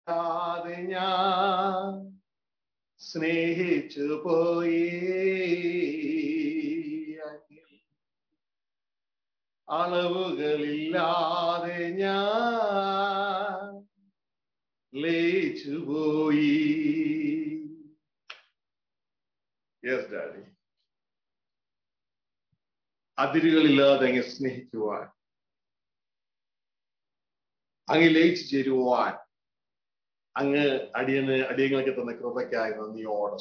അളവുകളില്ലാതെ ഞാൻ സ്നേഹിച്ചു പോയി അളവുകളില്ലാതെ ഞാൻ ലയിച്ചു പോയി യെസ് ഡാഡി അതിരുകളില്ലാതെ അങ്ങ് സ്നേഹിക്കുവാൻ അങ്ങ് ലയിച്ചു ചേരുവാൻ അങ്ങ് അടിയന് അടിയങ്ങൾക്ക് തന്ന കൃപയ്ക്കായി നന്ദിയോടെ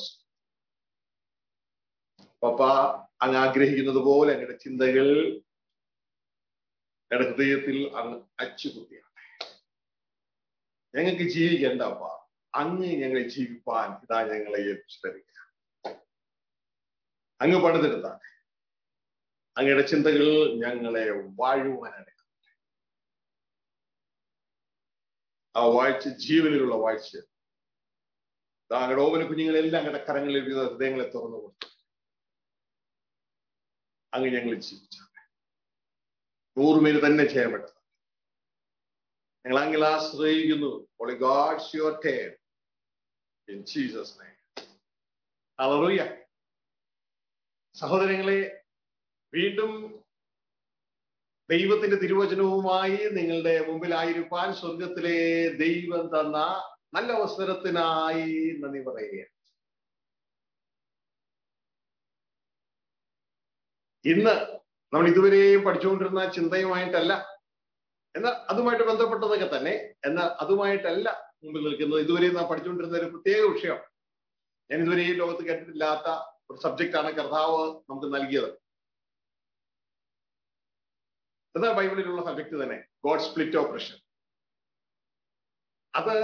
പപ്പ അങ്ങ് ആഗ്രഹിക്കുന്നത് പോലെ അങ്ങയുടെ ചിന്തകൾ ഞങ്ങളുടെ ഹൃദയത്തിൽ അങ്ങ് അച്ചുകുത്തിയാണ് ഞങ്ങൾക്ക് ജീവിക്കണ്ട അപ്പ അങ്ങ് ഞങ്ങളെ ജീവിപ്പാൻ ഇതാ ഞങ്ങളെ ഏൽപ്പിച്ചു തരിക അങ്ങ് പണിതെടുത്താണ് അങ്ങയുടെ ചിന്തകൾ ഞങ്ങളെ വാഴുവാനാണ് ആ വാഴ്ച ജീവനിലുള്ള വാഴ്ച താങ്കളുടെ ഓമന കുഞ്ഞുങ്ങളെല്ലാം അങ്ങയുടെ കരങ്ങളിൽ വിവിധ ഹൃദയങ്ങളെ തുറന്നു കൊടുത്തു അങ്ങ് ഞങ്ങൾ ജീവിച്ച നൂറുമേര് തന്നെ ചെയ്യപ്പെട്ടത് ഞങ്ങൾ അങ്ങിൽ ആശ്രയിക്കുന്നു Holy God, your care. In Jesus' name. Hallelujah. സഹോദരങ്ങളെ വീണ്ടും ദൈവത്തിന്റെ തിരുവചനവുമായി നിങ്ങളുടെ മുമ്പിലായിരിക്കാൻ സ്വർഗത്തിലെ ദൈവം തന്ന നല്ല അവസരത്തിനായി നന്ദി പറയുകയാണ് ഇന്ന് നമ്മൾ ഇതുവരെയും പഠിച്ചുകൊണ്ടിരുന്ന ചിന്തയുമായിട്ടല്ല എന്നാൽ അതുമായിട്ട് ബന്ധപ്പെട്ടതൊക്കെ തന്നെ എന്നാൽ അതുമായിട്ടല്ല മുമ്പിൽ നിൽക്കുന്നത് ഇതുവരെ നാം പഠിച്ചുകൊണ്ടിരുന്ന ഒരു പ്രത്യേക വിഷയം ഞാൻ ഇതുവരെ ഈ ലോകത്ത് കേട്ടിട്ടില്ലാത്ത ഒരു സബ്ജക്റ്റാണ് കർത്താവ് നമുക്ക് നൽകിയത് എന്നാൽ ബൈബിളിലുള്ള സബ്ജക്ട് തന്നെ ഗോഡ് സ്പ്ലിറ്റ് ഓപ്പറേഷൻ അത്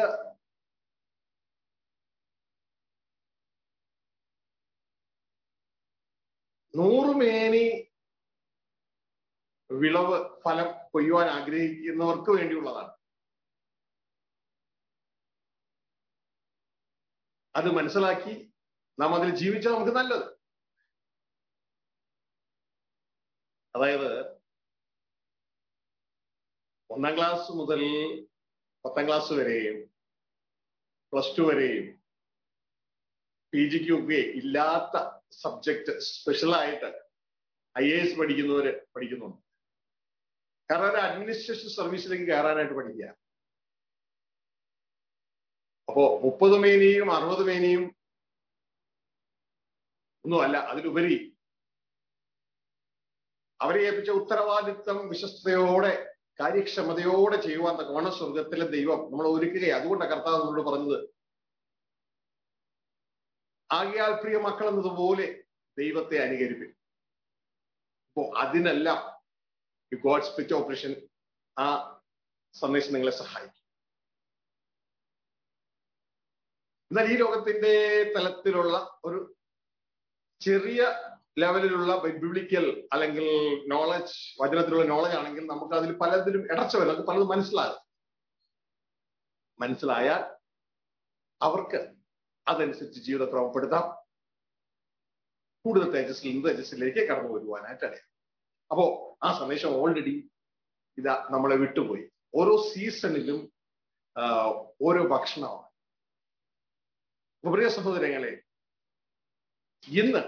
നൂറുമേനി വിളവ് ഫലം കൊയ്യുവാൻ ആഗ്രഹിക്കുന്നവർക്ക് വേണ്ടിയുള്ളതാണ് അത് മനസ്സിലാക്കി നാം അതിൽ ജീവിച്ചാൽ നമുക്ക് നല്ലത് അതായത് ഒന്നാം ക്ലാസ് മുതൽ പത്താം ക്ലാസ് വരെയും പ്ലസ് ടു വരെയും പി ജിക്കൊക്കെ ഇല്ലാത്ത സബ്ജക്ട് സ്പെഷ്യലായിട്ട് ഐ എ എസ് പഠിക്കുന്നവര് പഠിക്കുന്നുണ്ട് കാരണം ഒരു അഡ്മിനിസ്ട്രേഷൻ സർവീസിലേക്ക് കയറാനായിട്ട് പഠിക്കുക അപ്പോ മുപ്പത് മേനിയും അറുപത് മേനിയും ഒന്നുമല്ല അതിലുപരി അവരെ ഏൽപ്പിച്ച ഉത്തരവാദിത്വം വിശ്വസ്തയോടെ കാര്യക്ഷമതയോടെ ചെയ്യുവാൻ തക്കവണ്ണം സ്വർഗത്തിലെ ദൈവം നമ്മൾ ഒരുക്കുകയാണ് അതുകൊണ്ടാണ് കർത്താവ് നമ്മളോട് പറഞ്ഞത് ആകയാൽ പ്രിയ മക്കൾ എന്നതുപോലെ ദൈവത്തെ അനുകരിപ്പിക്കും അപ്പോ അതിനെല്ലാം ഈ ഗോഡ് സ്പിറ്റ് ഓപ്പറേഷൻ ആ സന്ദേശം നിങ്ങളെ സഹായിക്കും എന്നാൽ ഈ ലോകത്തിന്റെ തലത്തിലുള്ള ഒരു ചെറിയ ലെവലിലുള്ള ബിബ്ലിക്കൽ അല്ലെങ്കിൽ നോളജ് വചനത്തിലുള്ള നോളജ് ആണെങ്കിൽ നമുക്ക് അതിൽ പലതിലും ഇടച്ച വരും നമുക്ക് പലതും മനസ്സിലാകും മനസ്സിലായാൽ അവർക്ക് അതനുസരിച്ച് ജീവിതം ക്രമപ്പെടുത്താം കൂടുതൽ തേജസ്സിൽ നിന്ന് തേജസ്സിലേക്ക് കടന്നു വരുവാനായിട്ടാണ് അപ്പോ ആ സന്ദേശം ഓൾറെഡി ഇതാ നമ്മളെ വിട്ടുപോയി ഓരോ സീസണിലും ഓരോ ഭക്ഷണമാണ് പ്രിയ സഹോദരങ്ങളെ ഇന്ന്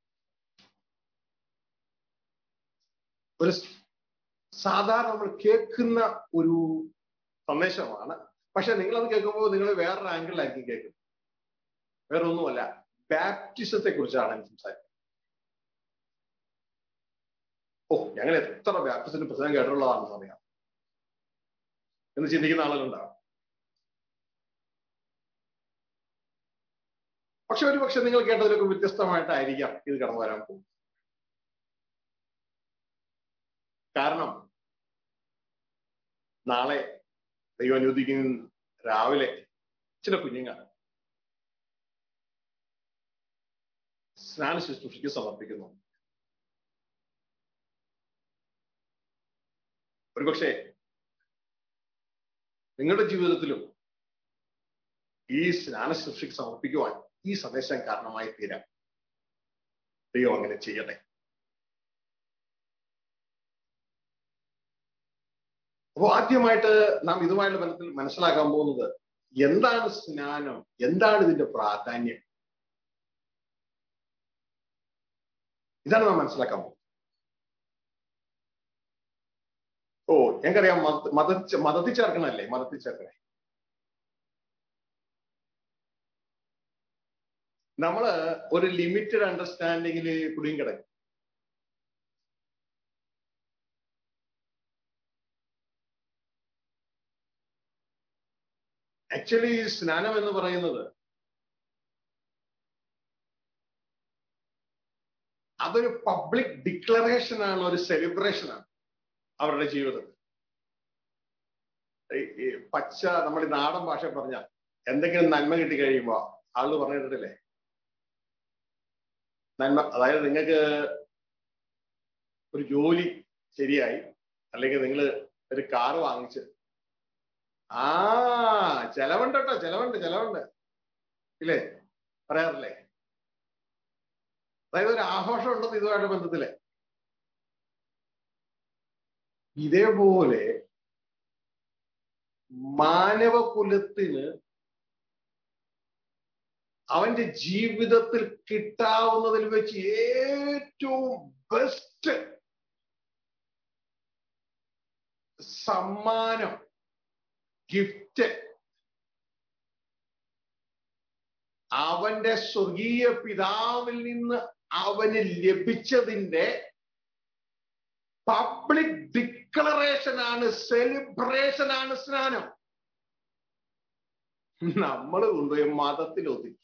ഒരു സാധാരണ നമ്മൾ കേൾക്കുന്ന ഒരു സന്ദേശമാണ് പക്ഷെ നിങ്ങൾ അത് കേൾക്കുമ്പോൾ നിങ്ങൾ വേറൊരു ആംഗിളിലായിരിക്കും കേൾക്കുന്നത് വേറെ ഒന്നുമല്ല ബാപ്റ്റിസത്തെ കുറിച്ചാണ് സംസാരിക്കുന്നത് ഓ ഞങ്ങൾ എത്ര ബാപ്റ്റിസത്തിന്റെ പ്രസംഗം കേട്ടിട്ടുള്ളതാണെന്ന് അറിയാം എന്ന് ചിന്തിക്കുന്ന ആളുകളുണ്ടാവും പക്ഷെ ഒരു പക്ഷെ നിങ്ങൾ കേട്ടതിലൊക്കെ വ്യത്യസ്തമായിട്ടായിരിക്കാം ഇത് കടന്നു വരാൻ പോകും കാരണം നാളെ ദൈവം അനുവദിക്കുന്ന രാവിലെ ചില കുഞ്ഞുങ്ങൾ സ്നാന ശുശ്രൂഷയ്ക്ക് സമർപ്പിക്കുന്നു ഒരുപക്ഷെ നിങ്ങളുടെ ജീവിതത്തിലും ഈ സ്നാന ശുശ്രൂഷയ്ക്ക് സമർപ്പിക്കുവാൻ ഈ സന്ദേശം കാരണമായി തീരാം ദൈവം അങ്ങനെ ചെയ്യട്ടെ അപ്പോൾ ആദ്യമായിട്ട് നാം ഇതുമായുള്ള ബന്ധത്തിൽ മനസ്സിലാക്കാൻ പോകുന്നത് എന്താണ് സ്നാനം എന്താണ് ഇതിന്റെ പ്രാധാന്യം ഇതാണ് നാം മനസ്സിലാക്കാൻ പോകുന്നത് ഓ ഞങ്ങൾക്കറിയാം മത മത മതത്തിൽ ചേർക്കണല്ലേ മതത്തിൽ ചേർക്കണേ നമ്മള് ഒരു ലിമിറ്റഡ് അണ്ടർസ്റ്റാൻഡിങ്ങിൽ കുടുങ്ങി കിടക്കും ആക്ച്വലി സ്നാനം എന്ന് പറയുന്നത് അതൊരു പബ്ലിക് ഡിക്ലറേഷൻ ആണ് ഒരു സെലിബ്രേഷൻ ആണ് അവരുടെ ജീവിതത്തിൽ ഈ പച്ച നമ്മുടെ നാടൻ ഭാഷ പറഞ്ഞ എന്തെങ്കിലും നന്മ കിട്ടി കഴിയുമ്പോ ആള് പറഞ്ഞിട്ടില്ലേ നന്മ അതായത് നിങ്ങൾക്ക് ഒരു ജോലി ശരിയായി അല്ലെങ്കിൽ നിങ്ങൾ ഒരു കാറ് വാങ്ങിച്ച് ആ ചെലവുണ്ട് കേട്ടോ ചെലവുണ്ട് ചെലവുണ്ട് ഇല്ലേ പറയാറില്ലേ അതായത് ഒരു ആഘോഷം ഉണ്ടെന്ന് ഇതുമായിട്ട് ബന്ധത്തില് ഇതേപോലെ മാനവകുലത്തിന് അവന്റെ ജീവിതത്തിൽ കിട്ടാവുന്നതിൽ വെച്ച് ഏറ്റവും ബെസ്റ്റ് സമ്മാനം ഗിഫ്റ്റ് അവന്റെ സ്വർഗീയ പിതാവിൽ നിന്ന് അവന് ലഭിച്ചതിന്റെ പബ്ലിക് ഡിക്ലറേഷൻ ആണ് സെലിബ്രേഷൻ ആണ് സ്നാനം നമ്മൾ കൊണ്ടുപോയി മതത്തിൽ ഒതുക്കി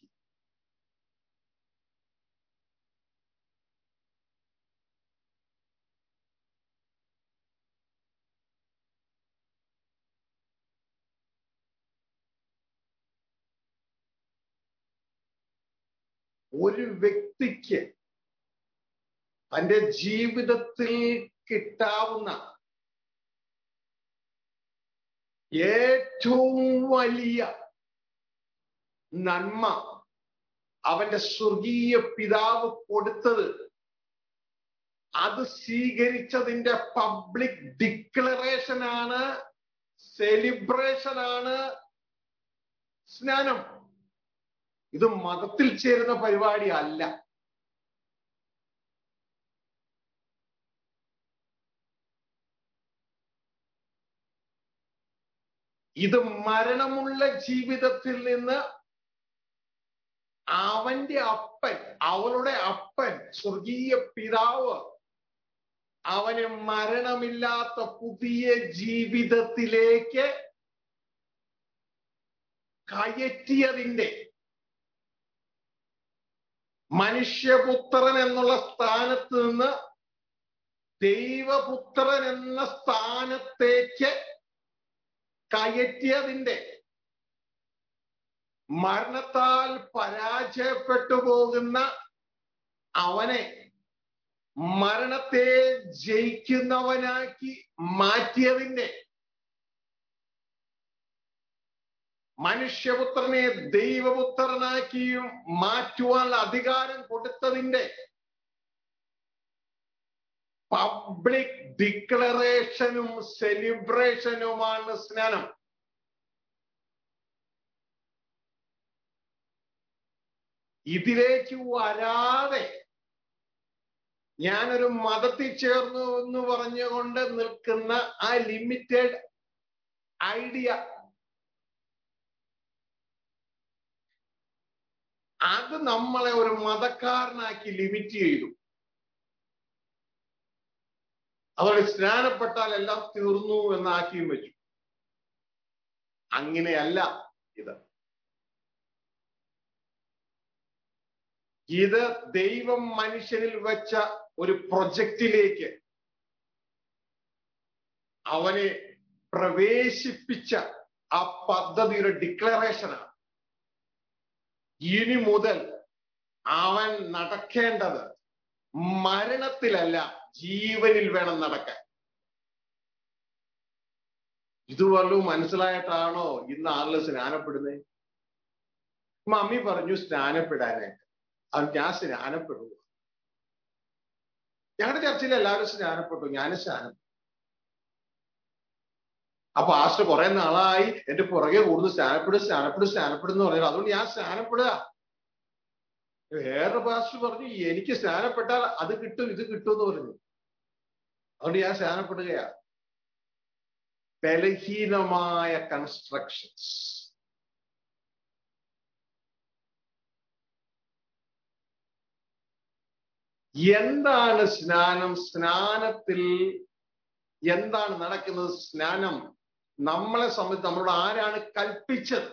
ഒരു വ്യക്തിക്ക് തന്റെ ജീവിതത്തിൽ കിട്ടാവുന്ന ഏറ്റവും വലിയ നന്മ അവന്റെ സ്വർഗീയ പിതാവ് കൊടുത്തത് അത് സ്വീകരിച്ചതിന്റെ പബ്ലിക് ഡിക്ലറേഷൻ ആണ് സെലിബ്രേഷൻ ആണ് സ്നാനം ഇത് മതത്തിൽ ചേരുന്ന പരിപാടി അല്ല ഇത് മരണമുള്ള ജീവിതത്തിൽ നിന്ന് അവന്റെ അപ്പൻ അവളുടെ അപ്പൻ സ്വർഗീയ പിതാവ് അവന് മരണമില്ലാത്ത പുതിയ ജീവിതത്തിലേക്ക് കയറ്റിയതിന്റെ മനുഷ്യപുത്രൻ എന്നുള്ള സ്ഥാനത്ത് നിന്ന് ദൈവപുത്രൻ എന്ന സ്ഥാനത്തേക്ക് കയറ്റിയതിന്റെ മരണത്താൽ പരാജയപ്പെട്ടു പോകുന്ന അവനെ മരണത്തെ ജയിക്കുന്നവനാക്കി മാറ്റിയതിന്റെ മനുഷ്യപുത്രനെ ദൈവപുത്രനാക്കിയും മാറ്റുവാനുള്ള അധികാരം കൊടുത്തതിന്റെ പബ്ലിക് ഡിക്ലറേഷനും സെലിബ്രേഷനുമാണ് സ്നാനം ഇതിലേക്ക് വരാതെ ഞാനൊരു മതത്തിൽ ചേർന്നു എന്ന് പറഞ്ഞുകൊണ്ട് നിൽക്കുന്ന ആ ലിമിറ്റഡ് ഐഡിയ അത് നമ്മളെ ഒരു മതക്കാരനാക്കി ലിമിറ്റ് ചെയ്തു അതോടെ സ്നാനപ്പെട്ടാൽ എല്ലാം തീർന്നു എന്നാക്കിയും വെച്ചു അങ്ങനെയല്ല ഇത് ഇത് ദൈവം മനുഷ്യനിൽ വെച്ച ഒരു പ്രൊജക്റ്റിലേക്ക് അവനെ പ്രവേശിപ്പിച്ച ആ പദ്ധതിയുടെ ഡിക്ലറേഷനാണ് ഇനി മുതൽ അവൻ നടക്കേണ്ടത് മരണത്തിലല്ല ജീവനിൽ വേണം നടക്കാൻ ഇത് വല്ലതും മനസ്സിലായിട്ടാണോ ഇന്ന് ആളുകൾ സ്നാനപ്പെടുന്നത് മമ്മി പറഞ്ഞു സ്നാനപ്പെടാനായിട്ട് അത് ഞാൻ സ്നാനപ്പെടുക ഞങ്ങളുടെ ചർച്ചയിൽ എല്ലാവരും സ്നാനപ്പെട്ടു ഞാൻ സ്നാനം അപ്പൊ ആസ്റ്റർ കുറെ നാളായി എന്റെ പുറകെ കൂടുന്നു സ്നാനപ്പെടും സ്നാനപ്പെടും സ്നാനപ്പെടും എന്ന് പറഞ്ഞാൽ അതുകൊണ്ട് ഞാൻ സ്നാനപ്പെടുക വേറെ പാസ്റ്റർ പറഞ്ഞു എനിക്ക് സ്നാനപ്പെട്ടാൽ അത് കിട്ടും ഇത് കിട്ടും എന്ന് പറഞ്ഞു അതുകൊണ്ട് ഞാൻ സ്നാനപ്പെടുകയാ ബലഹീനമായ കൺസ്ട്രക്ഷൻസ് എന്താണ് സ്നാനം സ്നാനത്തിൽ എന്താണ് നടക്കുന്നത് സ്നാനം നമ്മളെ സംബന്ധിച്ച് നമ്മളോട് ആരാണ് കൽപ്പിച്ചത്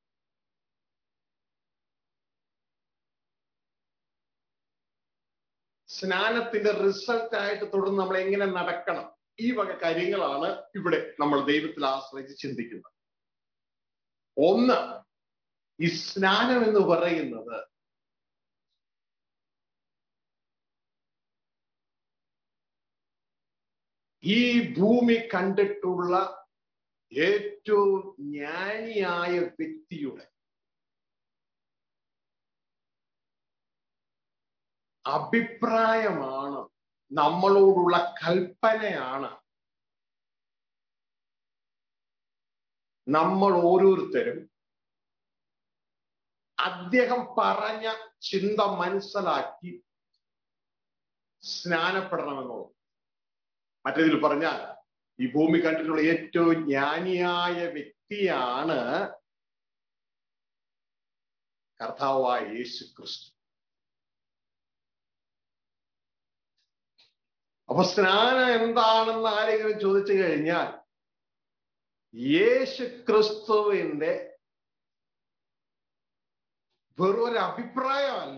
സ്നാനത്തിന്റെ റിസൾട്ട് ആയിട്ട് തുടർന്ന് നമ്മൾ എങ്ങനെ നടക്കണം ഈ വക കാര്യങ്ങളാണ് ഇവിടെ നമ്മൾ ദൈവത്തിൽ ആശ്രയിച്ച് ചിന്തിക്കുന്നത് ഒന്ന് ഈ സ്നാനം എന്ന് പറയുന്നത് ഈ ഭൂമി കണ്ടിട്ടുള്ള ഏറ്റവും ജ്ഞാനിയായ വ്യക്തിയുടെ അഭിപ്രായമാണ് നമ്മളോടുള്ള കൽപ്പനയാണ് നമ്മൾ ഓരോരുത്തരും അദ്ദേഹം പറഞ്ഞ ചിന്ത മനസ്സിലാക്കി സ്നാനപ്പെടണമെന്നുള്ളത് മറ്റേതിൽ പറഞ്ഞാൽ ഈ ഭൂമി കണ്ടിട്ടുള്ള ഏറ്റവും ജ്ഞാനിയായ വ്യക്തിയാണ് കർത്താവായ യേശു ക്രിസ്തു അപ്പൊ സ്നാനം എന്താണെന്ന് ആരെങ്കിലും ചോദിച്ചു കഴിഞ്ഞാൽ യേശു ക്രിസ്തുവിന്റെ വെറും ഒരു അഭിപ്രായമല്ല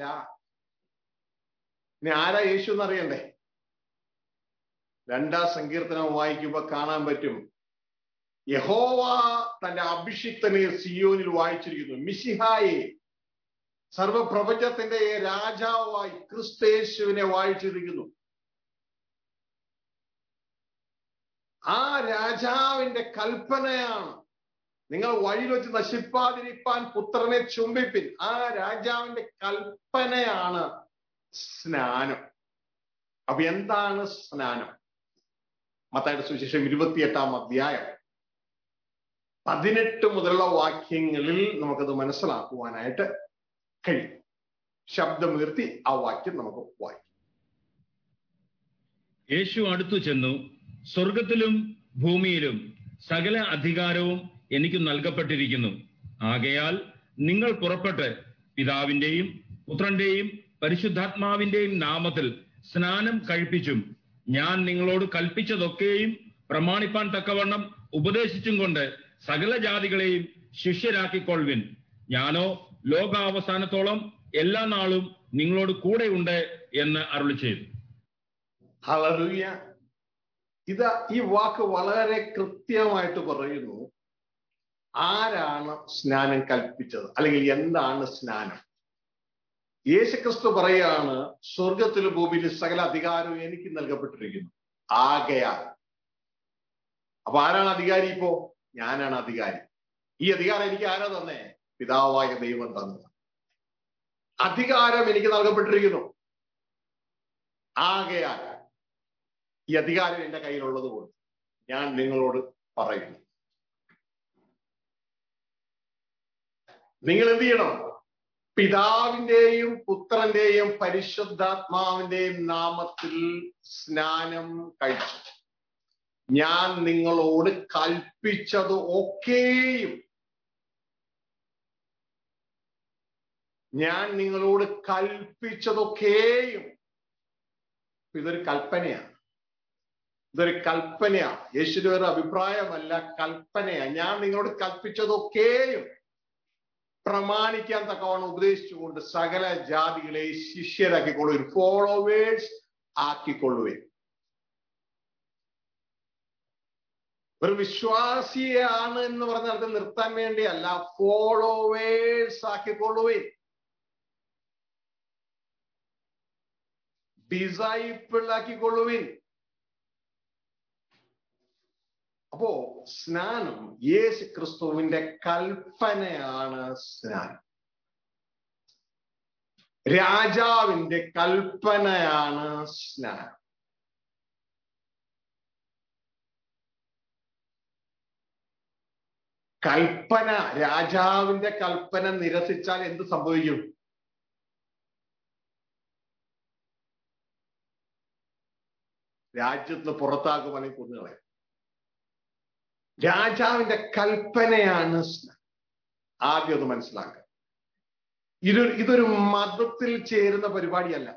ഇനി ആരാ യേശു എന്നറിയണ്ടേ രണ്ടാം സങ്കീർത്തനം വായിക്കുമ്പോ കാണാൻ പറ്റും യഹോവ തന്റെ അഭിഷിക്തനെ സിയോനിൽ വായിച്ചിരിക്കുന്നു മിസിഹായെ സർവപ്രപഞ്ചത്തിന്റെ രാജാവായി ക്രിസ്തേശുവിനെ വായിച്ചിരിക്കുന്നു ആ രാജാവിന്റെ കൽപ്പനയാണ് നിങ്ങൾ വഴിയിൽ വെച്ച് നശിപ്പാതിരിപ്പാൻ പുത്രനെ ചുംബിപ്പിൻ ആ രാജാവിന്റെ കൽപ്പനയാണ് സ്നാനം അപ്പൊ എന്താണ് സ്നാനം മത്തായുടെ സുവിശേഷം ഇരുപത്തിയെട്ടാം അധ്യായം പതിനെട്ട് മുതലുള്ള വാക്യങ്ങളിൽ നമുക്കത് മനസ്സിലാക്കുവാനായിട്ട് കഴിയും ശബ്ദമുയർത്തി ആ വാക്യം നമുക്ക് വായിക്കാം യേശു അടുത്തു ചെന്നു സ്വർഗത്തിലും ഭൂമിയിലും സകല അധികാരവും എനിക്ക് നൽകപ്പെട്ടിരിക്കുന്നു ആകയാൽ നിങ്ങൾ പുറപ്പെട്ട് പിതാവിന്റെയും പുത്രന്റെയും പരിശുദ്ധാത്മാവിന്റെയും നാമത്തിൽ സ്നാനം കഴിപ്പിച്ചും ഞാൻ നിങ്ങളോട് കൽപ്പിച്ചതൊക്കെയും പ്രമാണിപ്പാൻ തക്കവണ്ണം ഉപദേശിച്ചും കൊണ്ട് സകല ജാതികളെയും ശിഷ്യരാക്കിക്കൊള്ളുവിൻ ഞാനോ ലോകാവസാനത്തോളം എല്ലാ നാളും നിങ്ങളോട് കൂടെയുണ്ട് എന്ന് അരുളി ചെയ്തു ഹലറിയ ഇത് ഈ വാക്ക് വളരെ കൃത്യമായിട്ട് പറയുന്നു ആരാണ് സ്നാനം കൽപ്പിച്ചത് അല്ലെങ്കിൽ എന്താണ് സ്നാനം യേശുക്രിസ്തു പറയാണ് സ്വർഗത്തിലും ഭൂമിയിലും സകല അധികാരവും എനിക്ക് നൽകപ്പെട്ടിരിക്കുന്നു ആകയാൽ അപ്പൊ ആരാണ് അധികാരി ഇപ്പോ ഞാനാണ് അധികാരി ഈ അധികാരം എനിക്ക് ആരാ തന്നെ പിതാവായ ദൈവം തന്നത് അധികാരം എനിക്ക് നൽകപ്പെട്ടിരിക്കുന്നു ആകയാൽ ഈ അധികാരം എന്റെ കയ്യിലുള്ളത് കൊണ്ട് ഞാൻ നിങ്ങളോട് പറയുന്നു നിങ്ങൾ എന്ത് ചെയ്യണം പിതാവിന്റെയും പുത്രന്റെയും പരിശുദ്ധാത്മാവിന്റെയും നാമത്തിൽ സ്നാനം കഴിച്ചു ഞാൻ നിങ്ങളോട് കൽപ്പിച്ചത് ഒക്കെയും ഞാൻ നിങ്ങളോട് കൽപ്പിച്ചതൊക്കെയും ഇതൊരു കൽപ്പനയാണ് ഇതൊരു കൽപ്പനയാ യേശുവിന്റെ ഒരു അഭിപ്രായമല്ല കൽപ്പനയാ ഞാൻ നിങ്ങളോട് കൽപ്പിച്ചതൊക്കെയും പ്രമാണിക്കാൻ തക്കവണ്ണം ഉപദേശിച്ചുകൊണ്ട് സകല ജാതികളെ ശിഷ്യരാക്കിക്കൊള്ളുവിൻ ഫോളോവേഴ്സ് ആക്കിക്കൊള്ളുവിൻ ഒരു വിശ്വാസിയാണ് എന്ന് പറഞ്ഞ അർത്ഥം നിർത്താൻ വേണ്ടിയല്ല ഫോളോവേഴ്സ് ആക്കിക്കൊള്ളുവിൻ ഡിസൈപ്പിൾ ആക്കിക്കൊള്ളുവിൻ അപ്പോ സ്നാനം യേശു ക്രിസ്തുവിന്റെ കൽപ്പനയാണ് സ്നാനം രാജാവിന്റെ കൽപ്പനയാണ് സ്നാനം കൽപ്പന രാജാവിന്റെ കൽപ്പന നിരസിച്ചാൽ എന്ത് സംഭവിക്കും രാജ്യത്തിന് പുറത്താക്കും അല്ലെങ്കിൽ കൊന്നുകളയും രാജാവിന്റെ കൽപ്പനയാണ് സ്നാനം. ആദ്യം അത് മനസ്സിലാക്കുക ഇതൊരു ഇതൊരു മതത്തിൽ ചേരുന്ന പരിപാടിയല്ല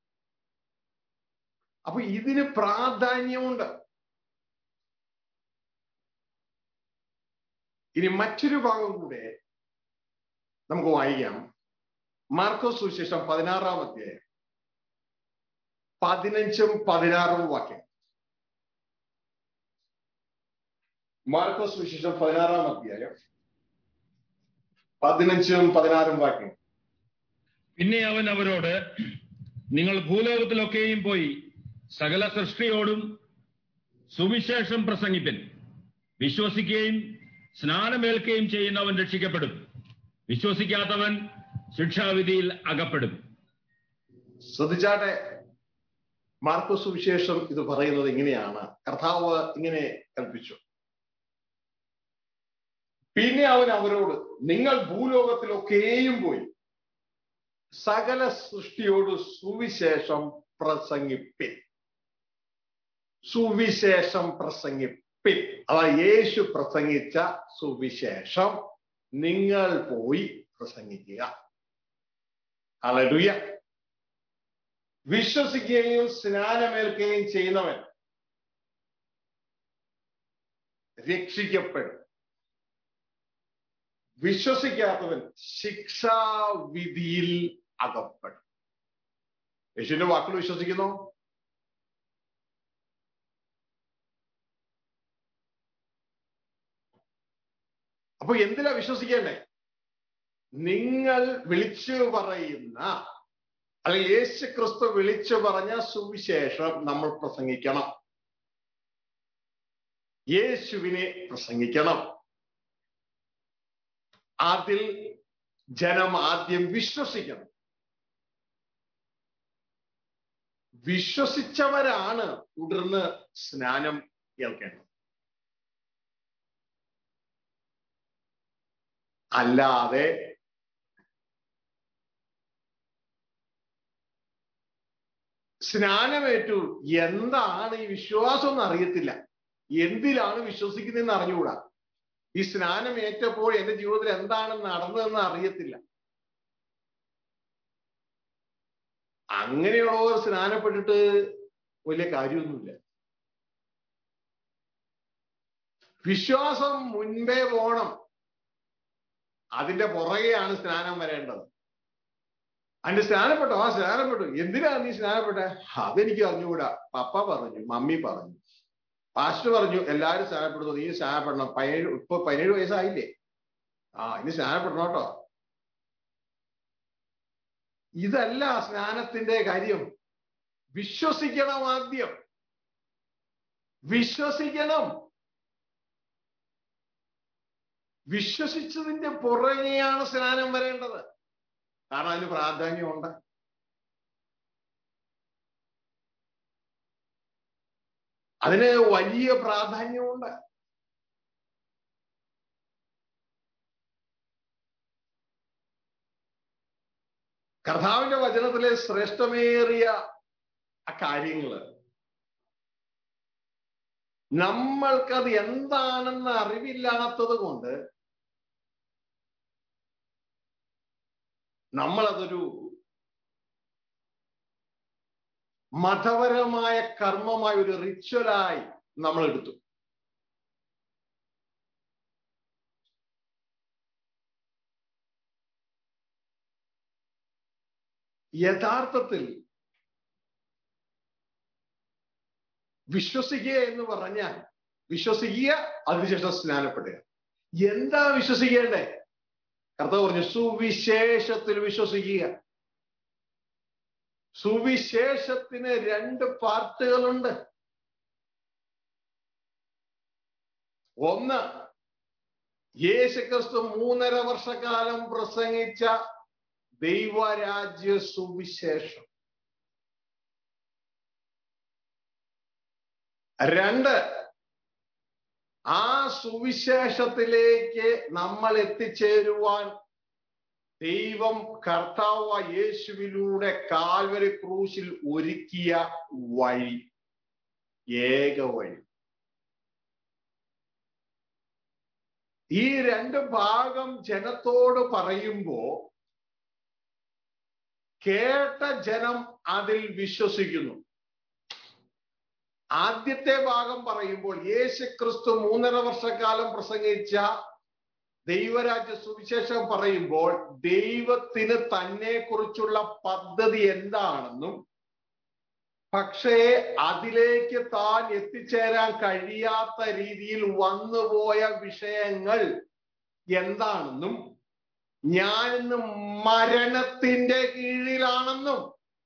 അപ്പൊ ഇതിന് പ്രാധാന്യമുണ്ട് ഇനി മറ്റൊരു ഭാഗം കൂടെ നമുക്ക് വായിക്കാം മാർക്കോസ് സുവിശേഷം പതിനാറാം അധ്യായം പതിനഞ്ചും പതിനാറും വാക്യം മാർക്കോസ് സുവിശേഷം പതിനാറാം അധ്യായം പതിനഞ്ചും പതിനാറും വാക്യം പിന്നെ അവൻ അവരോട് നിങ്ങൾ ഭൂലോകത്തിലൊക്കെയും പോയി സകല സൃഷ്ടിയോടും സുവിശേഷം പ്രസംഗിപ്പിൻ വിശ്വസിക്കുകയും സ്നാനമേൽക്കുകയും ചെയ്യുന്നവൻ രക്ഷിക്കപ്പെടും വിശ്വസിക്കാത്തവൻ ശിക്ഷാവിധിയിൽ അകപ്പെടും ശ്രദ്ധിച്ചാട്ടെ മാർക്കോസ് സുവിശേഷം ഇത് പറയുന്നത് ഇങ്ങനെയാണ് കർത്താവ് ഇങ്ങനെ കൽപ്പിച്ചു പിന്നെ അവൻ അവരോട് നിങ്ങൾ ഭൂലോകത്തിലൊക്കെയും പോയി സകല സൃഷ്ടിയോട് സുവിശേഷം പ്രസംഗിപ്പിൻ സുവിശേഷം പ്രസംഗിപ്പിൻ അതാ യേശു പ്രസംഗിച്ച സുവിശേഷം നിങ്ങൾ പോയി പ്രസംഗിക്കുക അലലുയ വിശ്വസിക്കുകയും സ്നാനമേൽക്കുകയും ചെയ്യുന്നവൻ രക്ഷിക്കപ്പെടും വിശ്വസിക്കാത്തവൻ ശിക്ഷാവിധിയിൽ അകപ്പെടും യേശുവിന്റെ വാക്കുകൾ വിശ്വസിക്കുന്നു അപ്പൊ എന്തിനാ വിശ്വസിക്കേണ്ടേ നിങ്ങൾ വിളിച്ചു പറയുന്ന അല്ലെങ്കിൽ യേശു ക്രിസ്തു വിളിച്ചു പറഞ്ഞ സുവിശേഷം നമ്മൾ പ്രസംഗിക്കണം യേശുവിനെ പ്രസംഗിക്കണം അതിൽ ജനം ആദ്യം വിശ്വസിക്കണം വിശ്വസിച്ചവരാണ് തുടർന്ന് സ്നാനം ഏൽക്കേണ്ടത് അല്ലാതെ സ്നാനമേറ്റു എന്താണ് ഈ വിശ്വാസം എന്ന് അറിയത്തില്ല എന്തിലാണ് വിശ്വസിക്കുന്നതെന്ന് അറിഞ്ഞുകൂടാ ഈ സ്നാനം ഏറ്റപ്പോൾ എന്റെ ജീവിതത്തിൽ എന്താണ് നടന്നതെന്ന് അറിയത്തില്ല അങ്ങനെയുള്ളവർ സ്നാനപ്പെട്ടിട്ട് വലിയ കാര്യമൊന്നുമില്ല വിശ്വാസം മുൻപേ പോണം അതിന്റെ പുറകെയാണ് സ്നാനം വരേണ്ടത് അതിന്റെ സ്നാനപ്പെട്ടോ ആ സ്നാനപ്പെട്ടു എന്തിനാ നീ സ്നാനപ്പെട്ടെ അതെനിക്ക് അറിഞ്ഞുകൂടാ പപ്പ പറഞ്ഞു മമ്മി പറഞ്ഞു പാസ്റ്റർ പറഞ്ഞു എല്ലാവരും സ്നാനപ്പെടുന്നു നീ സ്നാനപ്പെടണം പതിനേഴ് ഇപ്പൊ പതിനേഴ് വയസ്സായില്ലേ ആ ഇനി സ്നാനപ്പെടണം കേട്ടോ ഇതല്ല സ്നാനത്തിന്റെ കാര്യം വിശ്വസിക്കണം ആദ്യം വിശ്വസിക്കണം വിശ്വസിച്ചതിന്റെ പുറകെയാണ് സ്നാനം വരേണ്ടത് കാരണം അതിന് പ്രാധാന്യമുണ്ട് അതിന് വലിയ പ്രാധാന്യമുണ്ട് കർത്താവിന്റെ വചനത്തിലെ ശ്രേഷ്ഠമേറിയ ആ കാര്യങ്ങള് നമ്മൾക്കത് എന്താണെന്ന് അറിവില്ലാത്തത് കൊണ്ട് നമ്മളതൊരു മതപരമായ കർമ്മമായ ഒരു റിച്വലായി നമ്മൾ എടുത്തു യഥാർത്ഥത്തിൽ വിശ്വസിക്കുക എന്ന് പറഞ്ഞാൽ വിശ്വസിക്കുക അതിനുശേഷം സ്നാനപ്പെടുക എന്താ വിശ്വസിക്കേണ്ടേ കർത്താവ് പറഞ്ഞു സുവിശേഷത്തിൽ വിശ്വസിക്കുക സുവിശേഷത്തിന് രണ്ട് പാർട്ടുകളുണ്ട് ഒന്ന് യേശുക്രിസ്തു മൂന്നര വർഷക്കാലം പ്രസംഗിച്ച ദൈവരാജ്യ സുവിശേഷം രണ്ട് ആ സുവിശേഷത്തിലേക്ക് നമ്മൾ എത്തിച്ചേരുവാൻ ദൈവം കർത്താവ് യേശുവിലൂടെ കാൽവരി ക്രൂശിൽ ഒരുക്കിയ വഴി ഏക വഴി ഈ രണ്ട് ഭാഗം ജനത്തോട് പറയുമ്പോ കേട്ട ജനം അതിൽ വിശ്വസിക്കുന്നു ആദ്യത്തെ ഭാഗം പറയുമ്പോൾ യേശു ക്രിസ്തു മൂന്നര വർഷക്കാലം പ്രസംഗിച്ച ദൈവരാജ്യ സുവിശേഷം പറയുമ്പോൾ ദൈവത്തിന് തന്നെ കുറിച്ചുള്ള പദ്ധതി എന്താണെന്നും പക്ഷേ അതിലേക്ക് താൻ എത്തിച്ചേരാൻ കഴിയാത്ത രീതിയിൽ വന്നുപോയ വിഷയങ്ങൾ എന്താണെന്നും ഞാനിന്ന് മരണത്തിന്റെ കീഴിലാണെന്നും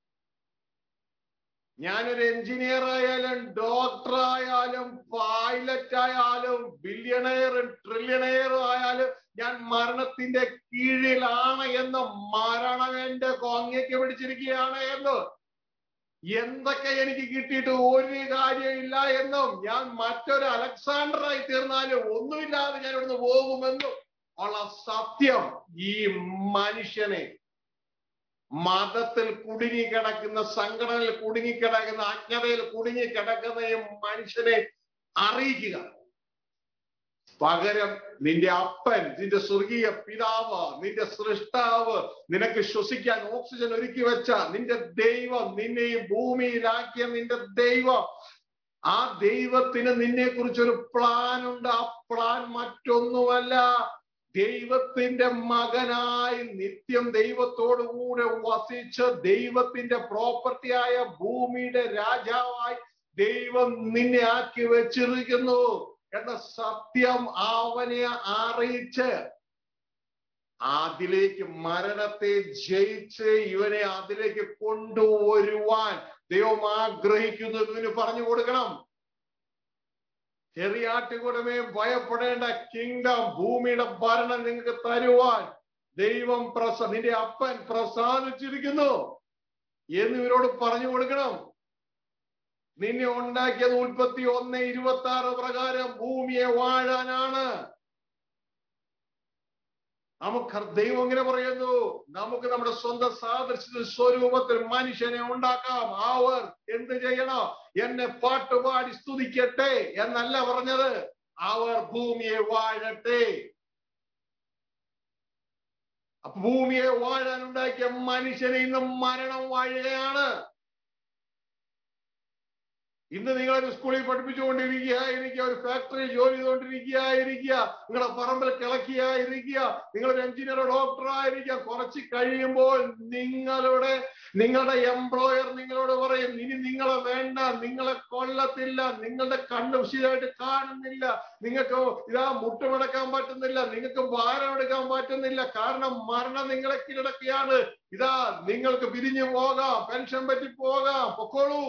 ഞാനൊരു എഞ്ചിനീയർ ആയാലും ഡോക്ടർ ആയാലും പൈലറ്റ് ആയാലും ബില്യണയറും ട്രില്യണയറും ആയാലും ഞാൻ മരണത്തിന്റെ കീഴിലാണ് എന്ന് മരണം എന്റെ കോങ്ങയ്ക്ക് പിടിച്ചിരിക്കുകയാണ് എന്ന് എന്തൊക്കെ എനിക്ക് കിട്ടിയിട്ട് ഒരു കാര്യമില്ല എന്നും ഞാൻ മറ്റൊരു അലക്സാണ്ടറായി തീർന്നാലും ഒന്നുമില്ലാതെ ഞാൻ ഇവിടുന്ന് പോകുമെന്നും ഉള്ള സത്യം ഈ മനുഷ്യനെ മതത്തിൽ കുടുങ്ങിക്കിടക്കുന്ന സംഘടനയിൽ കുടുങ്ങിക്കിടക്കുന്ന അജ്ഞതയിൽ കുടുങ്ങിക്കിടക്കുന്ന ഈ മനുഷ്യനെ അറിയിക്കുക പകരം നിന്റെ അപ്പൻ നിന്റെ സ്വർഗീയ പിതാവ് നിന്റെ സൃഷ്ടാവ് നിനക്ക് ശ്വസിക്കാൻ ഓക്സിജൻ ഒരുക്കി വെച്ച നിന്റെ ദൈവം നിന്നെ ഈ ഭൂമിയിലാക്കിയ നിന്റെ ദൈവം ആ ദൈവത്തിന് നിന്നെ കുറിച്ചൊരു പ്ലാൻ ഉണ്ട് ആ പ്ലാൻ മറ്റൊന്നുമല്ല ദൈവത്തിന്റെ മകനായി നിത്യം ദൈവത്തോടു കൂടെ വസിച്ച് ദൈവത്തിന്റെ പ്രോപ്പർട്ടിയായ ഭൂമിയുടെ രാജാവായി ദൈവം നിന്നെ ആക്കി വെച്ചിരിക്കുന്നു എന്ന സത്യം അവനെ അറിയിച്ച് അതിലേക്ക് മരണത്തെ ജയിച്ച് ഇവനെ അതിലേക്ക് കൊണ്ടുവരുവാൻ ദൈവം ആഗ്രഹിക്കുന്നു ഇവന് പറഞ്ഞു കൊടുക്കണം ചെറിയാട്ടുകൂടമേ ഭയപ്പെടേണ്ട കിങ്ഡം ഭൂമിയുടെ ഭരണം നിങ്ങൾക്ക് തരുവാൻ ദൈവം പ്രസ നിന്റെ അപ്പൻ പ്രസാദിച്ചിരിക്കുന്നു എന്ന് ഇവരോട് പറഞ്ഞു കൊടുക്കണം നിന്നെ ഉണ്ടാക്കിയത് ഉൽപ്പത്തി ഒന്ന് ഇരുപത്തി ആറ് പ്രകാരം ഭൂമിയെ വാഴാനാണ് നമുക്ക് ദൈവം ഇങ്ങനെ പറയുന്നു നമുക്ക് നമ്മുടെ സ്വന്തം സാദൃശ്യത്തിൽ സ്വരൂപത്തിൽ മനുഷ്യനെ ഉണ്ടാക്കാം അവർ എന്ത് ചെയ്യണം എന്നെ പാട്ടുപാടി സ്തുതിക്കട്ടെ എന്നല്ല പറഞ്ഞത് അവർ ഭൂമിയെ വാഴട്ടെ അപ്പൊ ഭൂമിയെ വാഴാൻ ഉണ്ടാക്കിയ മനുഷ്യനെ ഇന്ന് മരണം വാഴുകയാണ് ഇന്ന് നിങ്ങളൊരു സ്കൂളിൽ പഠിപ്പിച്ചുകൊണ്ടിരിക്കുക ഇരിക്കുക ഒരു ഫാക്ടറിയിൽ ജോലി ചെയ്തുകൊണ്ടിരിക്കുക ഇരിക്കുക നിങ്ങളുടെ പറമ്പിൽ കിളക്കിയായിരിക്കുക നിങ്ങളൊരു എഞ്ചിനീയർ ഡോക്ടറായിരിക്കുക കുറച്ച് കഴിയുമ്പോൾ നിങ്ങളുടെ നിങ്ങളുടെ എംപ്ലോയർ നിങ്ങളോട് പറയും ഇനി നിങ്ങളെ വേണ്ട നിങ്ങളെ കൊല്ലത്തില്ല നിങ്ങളുടെ കണ്ണ് വിശദമായിട്ട് കാണുന്നില്ല നിങ്ങൾക്ക് ഇതാ മുട്ടുമടക്കാൻ പറ്റുന്നില്ല നിങ്ങൾക്ക് ഭാരം എടുക്കാൻ പറ്റുന്നില്ല കാരണം മരണം നിങ്ങളെ കീഴടക്കിയാണ് ഇതാ നിങ്ങൾക്ക് പിരിഞ്ഞു പോകാം പെൻഷൻ പറ്റി പോകാം പൊക്കോളൂ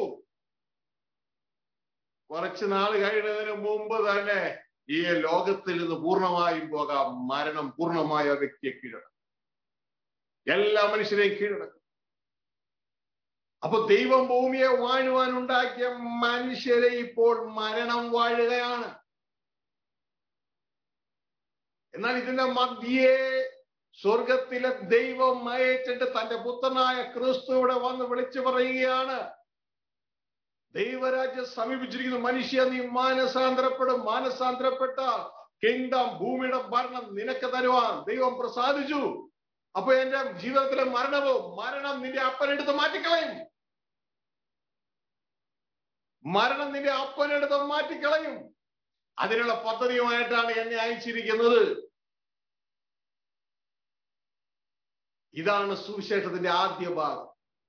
കുറച്ച് നാൾ കഴിയുന്നതിന് മുമ്പ് തന്നെ ഈ ലോകത്തിൽ നിന്ന് പൂർണ്ണമായും പോകാം മരണം പൂർണ്ണമായ വ്യക്തിയെ കീഴടക്കും എല്ലാ മനുഷ്യരെയും കീഴടക്കും അപ്പൊ ദൈവം ഭൂമിയെ വാഴുവാൻ ഉണ്ടാക്കിയ മനുഷ്യരെ ഇപ്പോൾ മരണം വാഴുകയാണ് എന്നാൽ ഇതിന്റെ മധ്യേ സ്വർഗത്തിലെ ദൈവം അയച്ചിട്ട് തന്റെ പുത്രനായ ക്രിസ്തു ഇവിടെ വന്ന് വിളിച്ചു പറയുകയാണ് ദൈവരാജ്യം സമീപിച്ചിരിക്കുന്നു മനുഷ്യ നീ മാനസാന്തരപ്പെടും മാനസാന്തരപ്പെട്ട കിങ്ഡം ഭൂമിയുടെ ഭരണം നിനക്ക് തരുവാൻ ദൈവം പ്രസാദിച്ചു അപ്പൊ എന്റെ ജീവിതത്തിലെ മരണവും മരണം നിന്റെ അപ്പനെടുത്ത് മാറ്റിക്കളയും മരണം നിന്റെ അപ്പനെടുത്ത് മാറ്റിക്കളയും അതിനുള്ള പദ്ധതിയുമായിട്ടാണ് എന്നെ അയച്ചിരിക്കുന്നത് ഇതാണ് സുവിശേഷത്തിന്റെ ആദ്യ ഭാഗം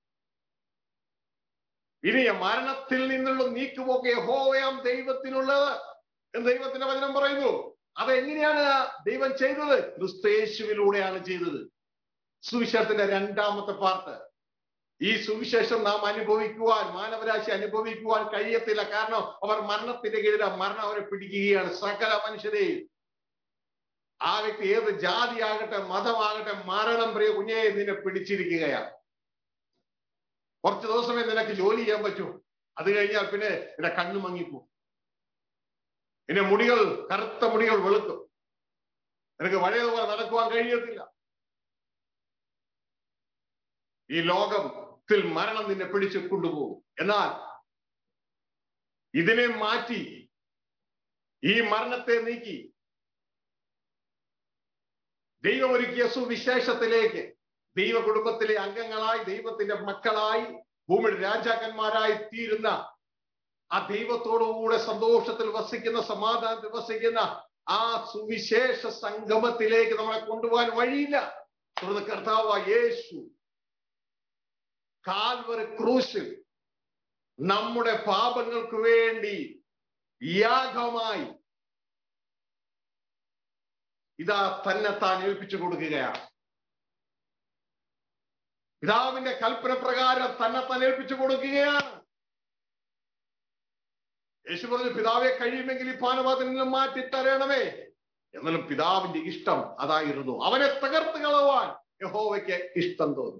ഇനി മരണത്തിൽ നിന്നുള്ള നീക്കുപോക്കെ യഹോവയാം ദൈവത്തിനുള്ളത് എന്ന് ദൈവത്തിന്റെ വചനം പറയുന്നു അത് എങ്ങനെയാണ് ദൈവം ചെയ്തത് ക്രിസ്തേശുവിലൂടെയാണ് ചെയ്തത് സുവിശേഷത്തിന്റെ രണ്ടാമത്തെ പാർട്ട് ഈ സുവിശേഷം നാം അനുഭവിക്കുവാൻ മാനവരാശി അനുഭവിക്കുവാൻ കഴിയത്തില്ല കാരണം അവർ മരണത്തിന്റെ കീഴിലാണ് മരണം അവരെ പിടിക്കുകയാണ് സകല മനുഷ്യരെയും ആ വ്യക്തി ഏത് ജാതിയാകട്ടെ മതമാകട്ടെ മരണം പ്രിയ കുഞ്ഞെ നിന്നെ പിടിച്ചിരിക്കുകയാണ് കുറച്ച് ദിവസമേ നിനക്ക് ജോലി ചെയ്യാൻ പറ്റൂ അത് കഴിഞ്ഞാൽ പിന്നെ നിന്റെ കണ്ണു മങ്ങിപ്പോ നിന്റെ മുടികൾ കറുത്ത മുടികൾ വെളുക്കും നിനക്ക് പഴയതുപോലെ നടക്കുവാൻ കഴിയത്തില്ല ഈ ലോകത്തിൽ മരണം നിന്നെ പിടിച്ചു കൊണ്ടുപോകും എന്നാൽ ഇതിനെ മാറ്റി ഈ മരണത്തെ നീക്കി ദൈവം ഒരുക്കിയ സുവിശേഷത്തിലേക്ക് ദൈവ കുടുംബത്തിലെ അംഗങ്ങളായി ദൈവത്തിന്റെ മക്കളായി ഭൂമിയുടെ രാജാക്കന്മാരായി തീരുന്ന ആ ദൈവത്തോടുകൂടെ സന്തോഷത്തിൽ വസിക്കുന്ന സമാധാനത്തിൽ വസിക്കുന്ന ആ സുവിശേഷ സംഗമത്തിലേക്ക് നമ്മളെ കൊണ്ടുപോകാൻ വഴിയില്ല തുടർന്ന് കർത്താവ് യേശു കാൽവറി ക്രൂശിൽ നമ്മുടെ പാപങ്ങൾക്ക് വേണ്ടി യാഗമായി ഇതാ തന്നെ താൻ ഏൽപ്പിച്ചു കൊടുക്കുകയാണ് പിതാവിന്റെ കൽപ്പന പ്രകാരം തന്നെ താൻ ഏൽപ്പിച്ചു കൊടുക്കുകയാണ് യേശു പറഞ്ഞു പിതാവെ കഴിയുമെങ്കിൽ ഈ പാനപാത്രത്തിൽ നിന്ന് മാറ്റി തരണമേ എന്നാലും പിതാവിന്റെ ഇഷ്ടം അതായിരുന്നു അവനെ തകർത്ത് കളവാൻ യഹോവയ്ക്ക് ഇഷ്ടം തോന്നി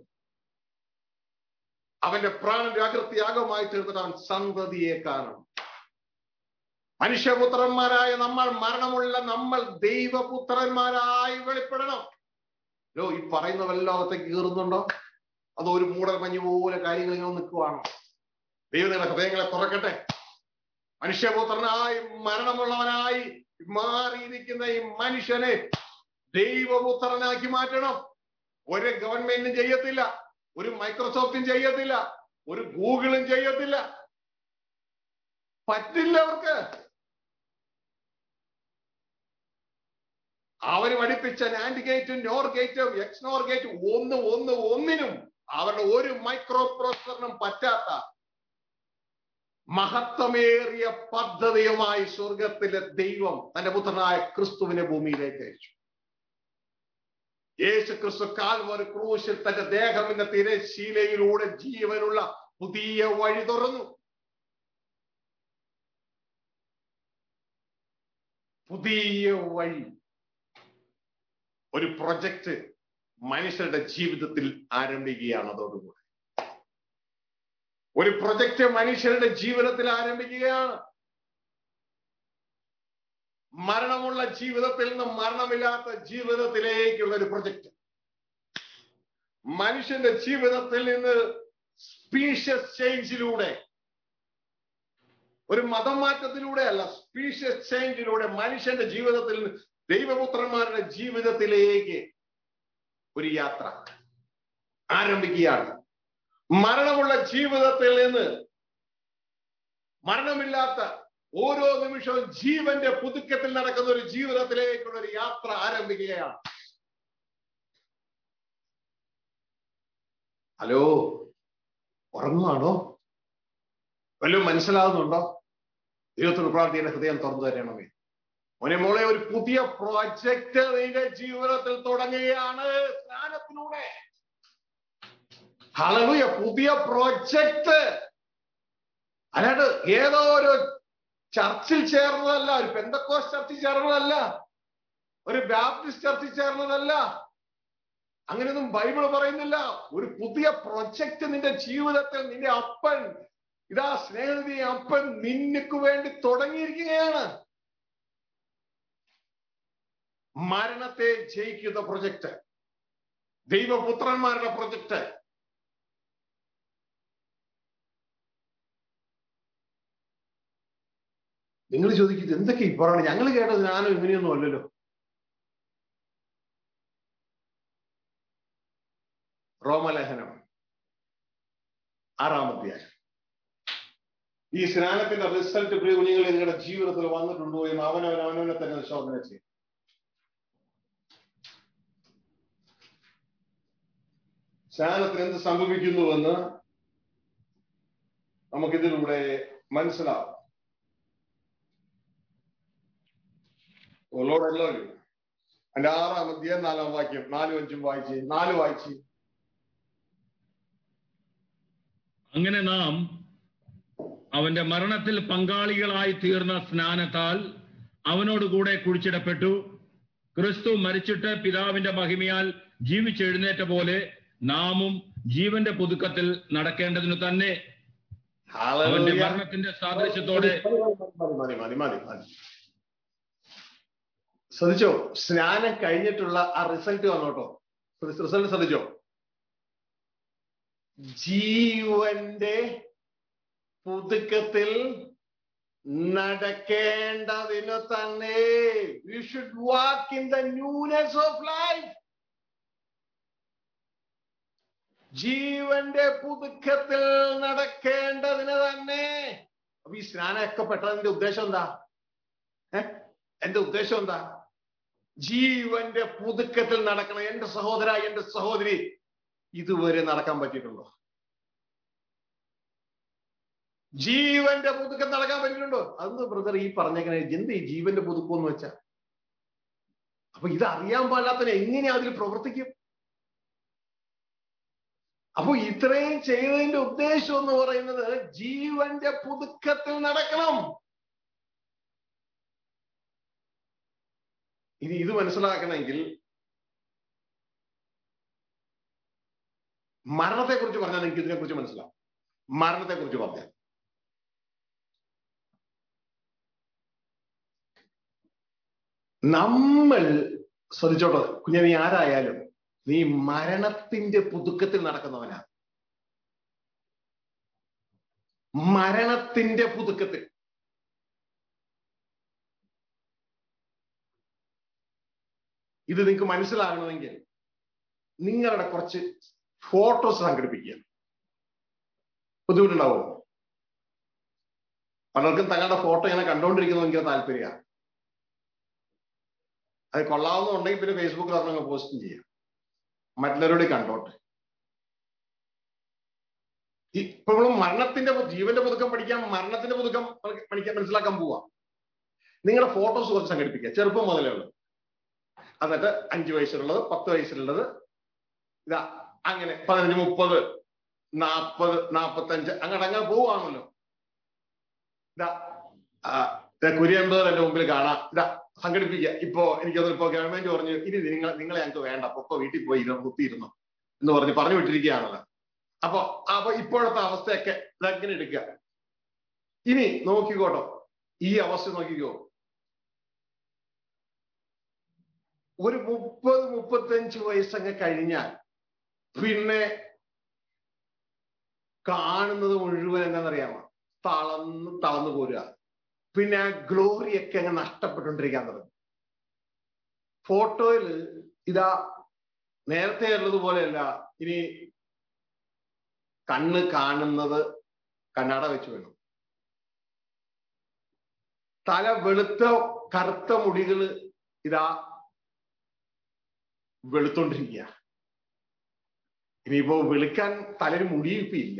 അവന്റെ പ്രാണൻ വ്യാകൃതിയാഗമായി തീർന്നിട്ട് അവൻ സന്തതിയെ കാണും മനുഷ്യപുത്രന്മാരായ നമ്മൾ മരണമുള്ള നമ്മൾ ദൈവപുത്രന്മാരായി വെളിപ്പെടണം ലോ ഈ പറയുന്ന വല്ലാകത്തേക്ക് കീറുന്നുണ്ടോ അതോ ഒരു മൂടൽ മഞ്ഞ് പോലെ കാര്യങ്ങൾ ഇങ്ങനെ നിൽക്കുവാണോ ദൈവം നിങ്ങളുടെ ഹൃദയങ്ങളെ തുറക്കട്ടെ മനുഷ്യപുത്രനായി മരണമുള്ളവനായി മാറിയിരിക്കുന്ന ഈ മനുഷ്യനെ ദൈവപുത്രനാക്കി മാറ്റണം ഒരു ഗവൺമെന്റും ചെയ്യത്തില്ല ഒരു മൈക്രോസോഫ്റ്റും ചെയ്യത്തില്ല ഒരു ഗൂഗിളും ചെയ്യത്തില്ല പറ്റില്ല അവർക്ക് അവര് പഠിപ്പിച്ച നാൻഡ് ഗേറ്റും നോർ ഗേറ്റും എക്സ് നോർ ഗേറ്റും ഒന്ന് ഒന്ന് ഒന്നിനും അവരുടെ ഒരു മൈക്രോ പ്രോസസറിനും പറ്റാത്ത മഹത്വമേറിയ പദ്ധതിയുമായി സ്വർഗത്തിലെ ദൈവം തന്റെ പുത്രനായ ക്രിസ്തുവിനെ ഭൂമിയിലേക്ക് അയച്ചു യേശു ക്രിസ്തു കാൽവറി ക്രൂശിൽ തന്റെ ദേഹമിന്റെ തിരശീലയിലൂടെ ജീവനുള്ള പുതിയ വഴി തുറന്നു പുതിയ വഴി ഒരു പ്രൊജക്ട് മനുഷ്യരുടെ ജീവിതത്തിൽ ആരംഭിക്കുകയാണ് അതോടുകൂടി ഒരു പ്രൊജക്ട് മനുഷ്യരുടെ ജീവിതത്തിൽ ആരംഭിക്കുകയാണ് മരണമുള്ള ജീവിതത്തിൽ നിന്ന് മരണമില്ലാത്ത ജീവിതത്തിലേക്കുള്ള ഒരു പ്രൊജക്ട് മനുഷ്യന്റെ ജീവിതത്തിൽ നിന്ന് സ്പീഷ്യസ് ചേഞ്ചിലൂടെ ഒരു മതം മാറ്റത്തിലൂടെ അല്ല സ്പീഷ്യസ് ചേഞ്ചിലൂടെ മനുഷ്യന്റെ ജീവിതത്തിൽ നിന്ന് ദൈവപുത്രന്മാരുടെ ജീവിതത്തിലേക്ക് ഒരു യാത്ര ആരംഭിക്കുകയാണ് മരണമുള്ള ജീവിതത്തിൽ നിന്ന് മരണമില്ലാത്ത ഓരോ നിമിഷവും ജീവന്റെ പുതുക്കത്തിൽ നടക്കുന്ന ഒരു ജീവിതത്തിലേക്കുള്ള ഒരു യാത്ര ആരംഭിക്കുകയാണ് ഹലോ ഉറങ്ങുവാണോ വല്ലതും മനസ്സിലാകുന്നുണ്ടോ ദൈവത്തോട് പ്രാർത്ഥിയുടെ ഹൃദയം തുറന്നു തരണമേ മോനെ മോളെ ഒരു പുതിയ പ്രോജക്റ്റ് നിന്റെ ജീവിതത്തിൽ തുടങ്ങുകയാണ് സ്നാനത്തിലൂടെ ഹലലുയ പുതിയ പ്രോജക്റ്റ് അല്ലാണ്ട് ഏതോ ഒരു ചർച്ചിൽ ചേർന്നതല്ല ഒരു പെന്തക്കോസ് ചർച്ചിൽ ചേർന്നതല്ല ഒരു ബാപ്റ്റിസ്റ്റ് ചർച്ചിൽ ചേർന്നതല്ല അങ്ങനെയൊന്നും ബൈബിൾ പറയുന്നില്ല ഒരു പുതിയ പ്രൊജക്ട് നിന്റെ ജീവിതത്തിൽ നിന്റെ അപ്പൻ ഇതാ സ്നേഹനിധി അപ്പൻ നിനക്ക് വേണ്ടി തുടങ്ങിയിരിക്കുകയാണ് മരണത്തെ ജയിക്കുന്ന പ്രൊജക്ട് ദൈവപുത്രന്മാരുടെ പ്രൊജക്ട് നിങ്ങൾ ചോദിക്കുന്നത് എന്തൊക്കെ ഈ പറയണം ഞങ്ങൾ കേട്ടത് ഞാനും ഇങ്ങനെയൊന്നും അല്ലല്ലോ റോമലേഖനം ആറാം അധ്യായം ഈ സ്നാനത്തിന്റെ റിസൾട്ട് പ്രിയ കുഞ്ഞുങ്ങൾ നിങ്ങളുടെ ജീവിതത്തിൽ വന്നിട്ടുണ്ടോ എന്ന് അവനവൻ അവനവനെ തന്നെ ശോധന ചെയ്യും സ്നാനത്തിന് എന്ത് സംഭവിക്കുന്നുവെന്ന് നമുക്കിതിലൂടെ മനസ്സിലാവും ലോഡ് എല്ലാവരും എന്റെ ആറാം അധ്യായം നാലാം വാക്യം നാലും അഞ്ചും വായിച്ച് നാല് വായിച്ച് അങ്ങനെ നാം അവന്റെ മരണത്തിൽ പങ്കാളികളായി തീർന്ന സ്നാനത്താൽ അവനോടുകൂടെ കുഴിച്ചിടപ്പെട്ടു ക്രിസ്തു മരിച്ചിട്ട് പിതാവിന്റെ മഹിമയാൽ ജീവിച്ചെഴുന്നേറ്റ പോലെ നാമും ജീവന്റെ പുതുക്കത്തിൽ നടക്കേണ്ടതിനു തന്നെ അവന്റെ Hallelujah. മരണത്തിന്റെ സാദൃശ്യത്തോടെ മതി മതി മതി മതി മതി ശ്രദ്ധിച്ചോ സ്നാനം കഴിഞ്ഞിട്ടുള്ള ആ റിസൾട്ട് വന്നോട്ടോ റിസൾട്ട് ശ്രദ്ധിച്ചോ ജീവന്റെ പുതുക്കത്തിൽ നടക്കേണ്ടതിന് തന്നെ you should walk in the newness of life ജീവന്റെ പുതുക്കത്തിൽ നടക്കേണ്ടതിന് തന്നെ അപ്പൊ ഈ സ്നാനമൊക്കെ പെട്ടതിന്റെ ഉദ്ദേശം എന്താ ഏഹ് എന്റെ ഉദ്ദേശം എന്താ ജീവന്റെ പുതുക്കത്തിൽ നടക്കണം എന്റെ സഹോദര എന്റെ സഹോദരി ഇതുവരെ നടക്കാൻ പറ്റിയിട്ടുണ്ടോ ജീവന്റെ പുതുക്കം നടക്കാൻ പറ്റിയിട്ടുണ്ടോ അന്ന് ബ്രദർ ഈ പറഞ്ഞേക്കണേ എന്ത് ഈ ജീവന്റെ പുതുക്കം എന്ന് വെച്ചാ അപ്പൊ ഇത് അറിയാൻ പാടില്ലാത്തതിന് എങ്ങനെയാ അതിൽ പ്രവർത്തിക്കും അപ്പൊ ഇത്രയും ചെയ്തതിന്റെ ഉദ്ദേശം എന്ന് പറയുന്നത് ജീവന്റെ പുതുക്കത്തിൽ നടക്കണം ഇനി ഇത് മനസ്സിലാക്കണമെങ്കിൽ മരണത്തെക്കുറിച്ച് പറഞ്ഞാൽ നിങ്ങൾക്ക് ഇതിനെക്കുറിച്ച് മനസ്സിലാവും മരണത്തെക്കുറിച്ച് പറഞ്ഞാൽ നമ്മൾ ശ്രദ്ധിച്ചോട്ടെ കുഞ്ഞ നീ ആരായാലും നീ മരണത്തിന്റെ പുതുക്കത്തിൽ നടക്കുന്നവനാ മരണത്തിന്റെ പുതുക്കത്തിൽ ഇത് നിങ്ങൾക്ക് മനസ്സിലാകണമെങ്കിൽ നിങ്ങളുടെ കുറച്ച് ഫോട്ടോസ് സംഘടിപ്പിക്കുക ബുദ്ധിമുട്ടുണ്ടാവോ പലർക്കും തങ്ങളുടെ ഫോട്ടോ ഇങ്ങനെ കണ്ടുകൊണ്ടിരിക്കുന്നത് ഭയങ്കര താല്പര്യമാണ് അത് കൊള്ളാവുന്നുണ്ടെങ്കിൽ പിന്നെ ഫേസ്ബുക്കിൽ അതങ്ങ് പോസ്റ്റും ചെയ്യാം മറ്റുള്ളവരോട് കണ്ടോട്ടെ ഇപ്പൊ നമ്മൾ മരണത്തിന്റെ ജീവന്റെ പുതുക്കം പഠിക്കാൻ മരണത്തിന്റെ പുതുക്കം പഠിക്കാൻ മനസ്സിലാക്കാൻ പോവാം നിങ്ങളുടെ ഫോട്ടോസ് കുറച്ച് സംഘടിപ്പിക്കുക ചെറുപ്പം മുതലേ ഉള്ളത് എന്നിട്ട് അഞ്ചു വയസ്സിലുള്ളത് പത്ത് വയസ്സിലുള്ളത് ഇതാ അങ്ങനെ പതിനഞ്ച് മുപ്പത് നാൽപ്പത് നാൽപ്പത്തഞ്ച് അങ്ങനെ അങ്ങനെ പോവാണല്ലോ ഇതാ കുര്യമ്പത് എന്റെ മുമ്പിൽ കാണാം ഇതാ സംഘടിപ്പിക്കുക ഇപ്പോ എനിക്കത് ഇപ്പോ ഗവൺമെന്റ് പറഞ്ഞു ഇനി നിങ്ങൾ നിങ്ങളെ ഞങ്ങൾക്ക് വേണ്ട പൊക്കോ വീട്ടിൽ പോയി ഇരുന്നു കുത്തിയിരുന്നു എന്ന് പറഞ്ഞ് പറഞ്ഞു വിട്ടിരിക്കുകയാണല്ലോ അപ്പൊ അപ്പൊ ഇപ്പോഴത്തെ അവസ്ഥയൊക്കെ ഇതങ്ങനെ എടുക്കുക ഇനി നോക്കിക്കോട്ടോ ഈ അവസ്ഥ നോക്കിക്കോ ഒരു മുപ്പത് മുപ്പത്തഞ്ച് വയസ്സങ്ങ് കഴിഞ്ഞാൽ പിന്നെ കാണുന്നത് മുഴുവൻ എന്താണെന്നറിയാമോ തളന്ന് തളന്നു പോരുക പിന്നെ ആ ഗ്ലോറിയൊക്കെ അങ്ങ് നഷ്ടപ്പെട്ടുകൊണ്ടിരിക്കാൻ തുടങ്ങി ഫോട്ടോയിൽ ഇതാ നേരത്തെ ഉള്ളതുപോലെയല്ല ഇനി കണ്ണ് കാണുന്നത് കണ്ണട വെച്ച് വേണം തല വെളുത്ത കറുത്ത മുടികള് ഇതാ വെളുത്തോണ്ടിരിക്കുക ഇനിയിപ്പോ വെളുക്കാൻ തലയിൽ മുടിയിപ്പ് ഇല്ല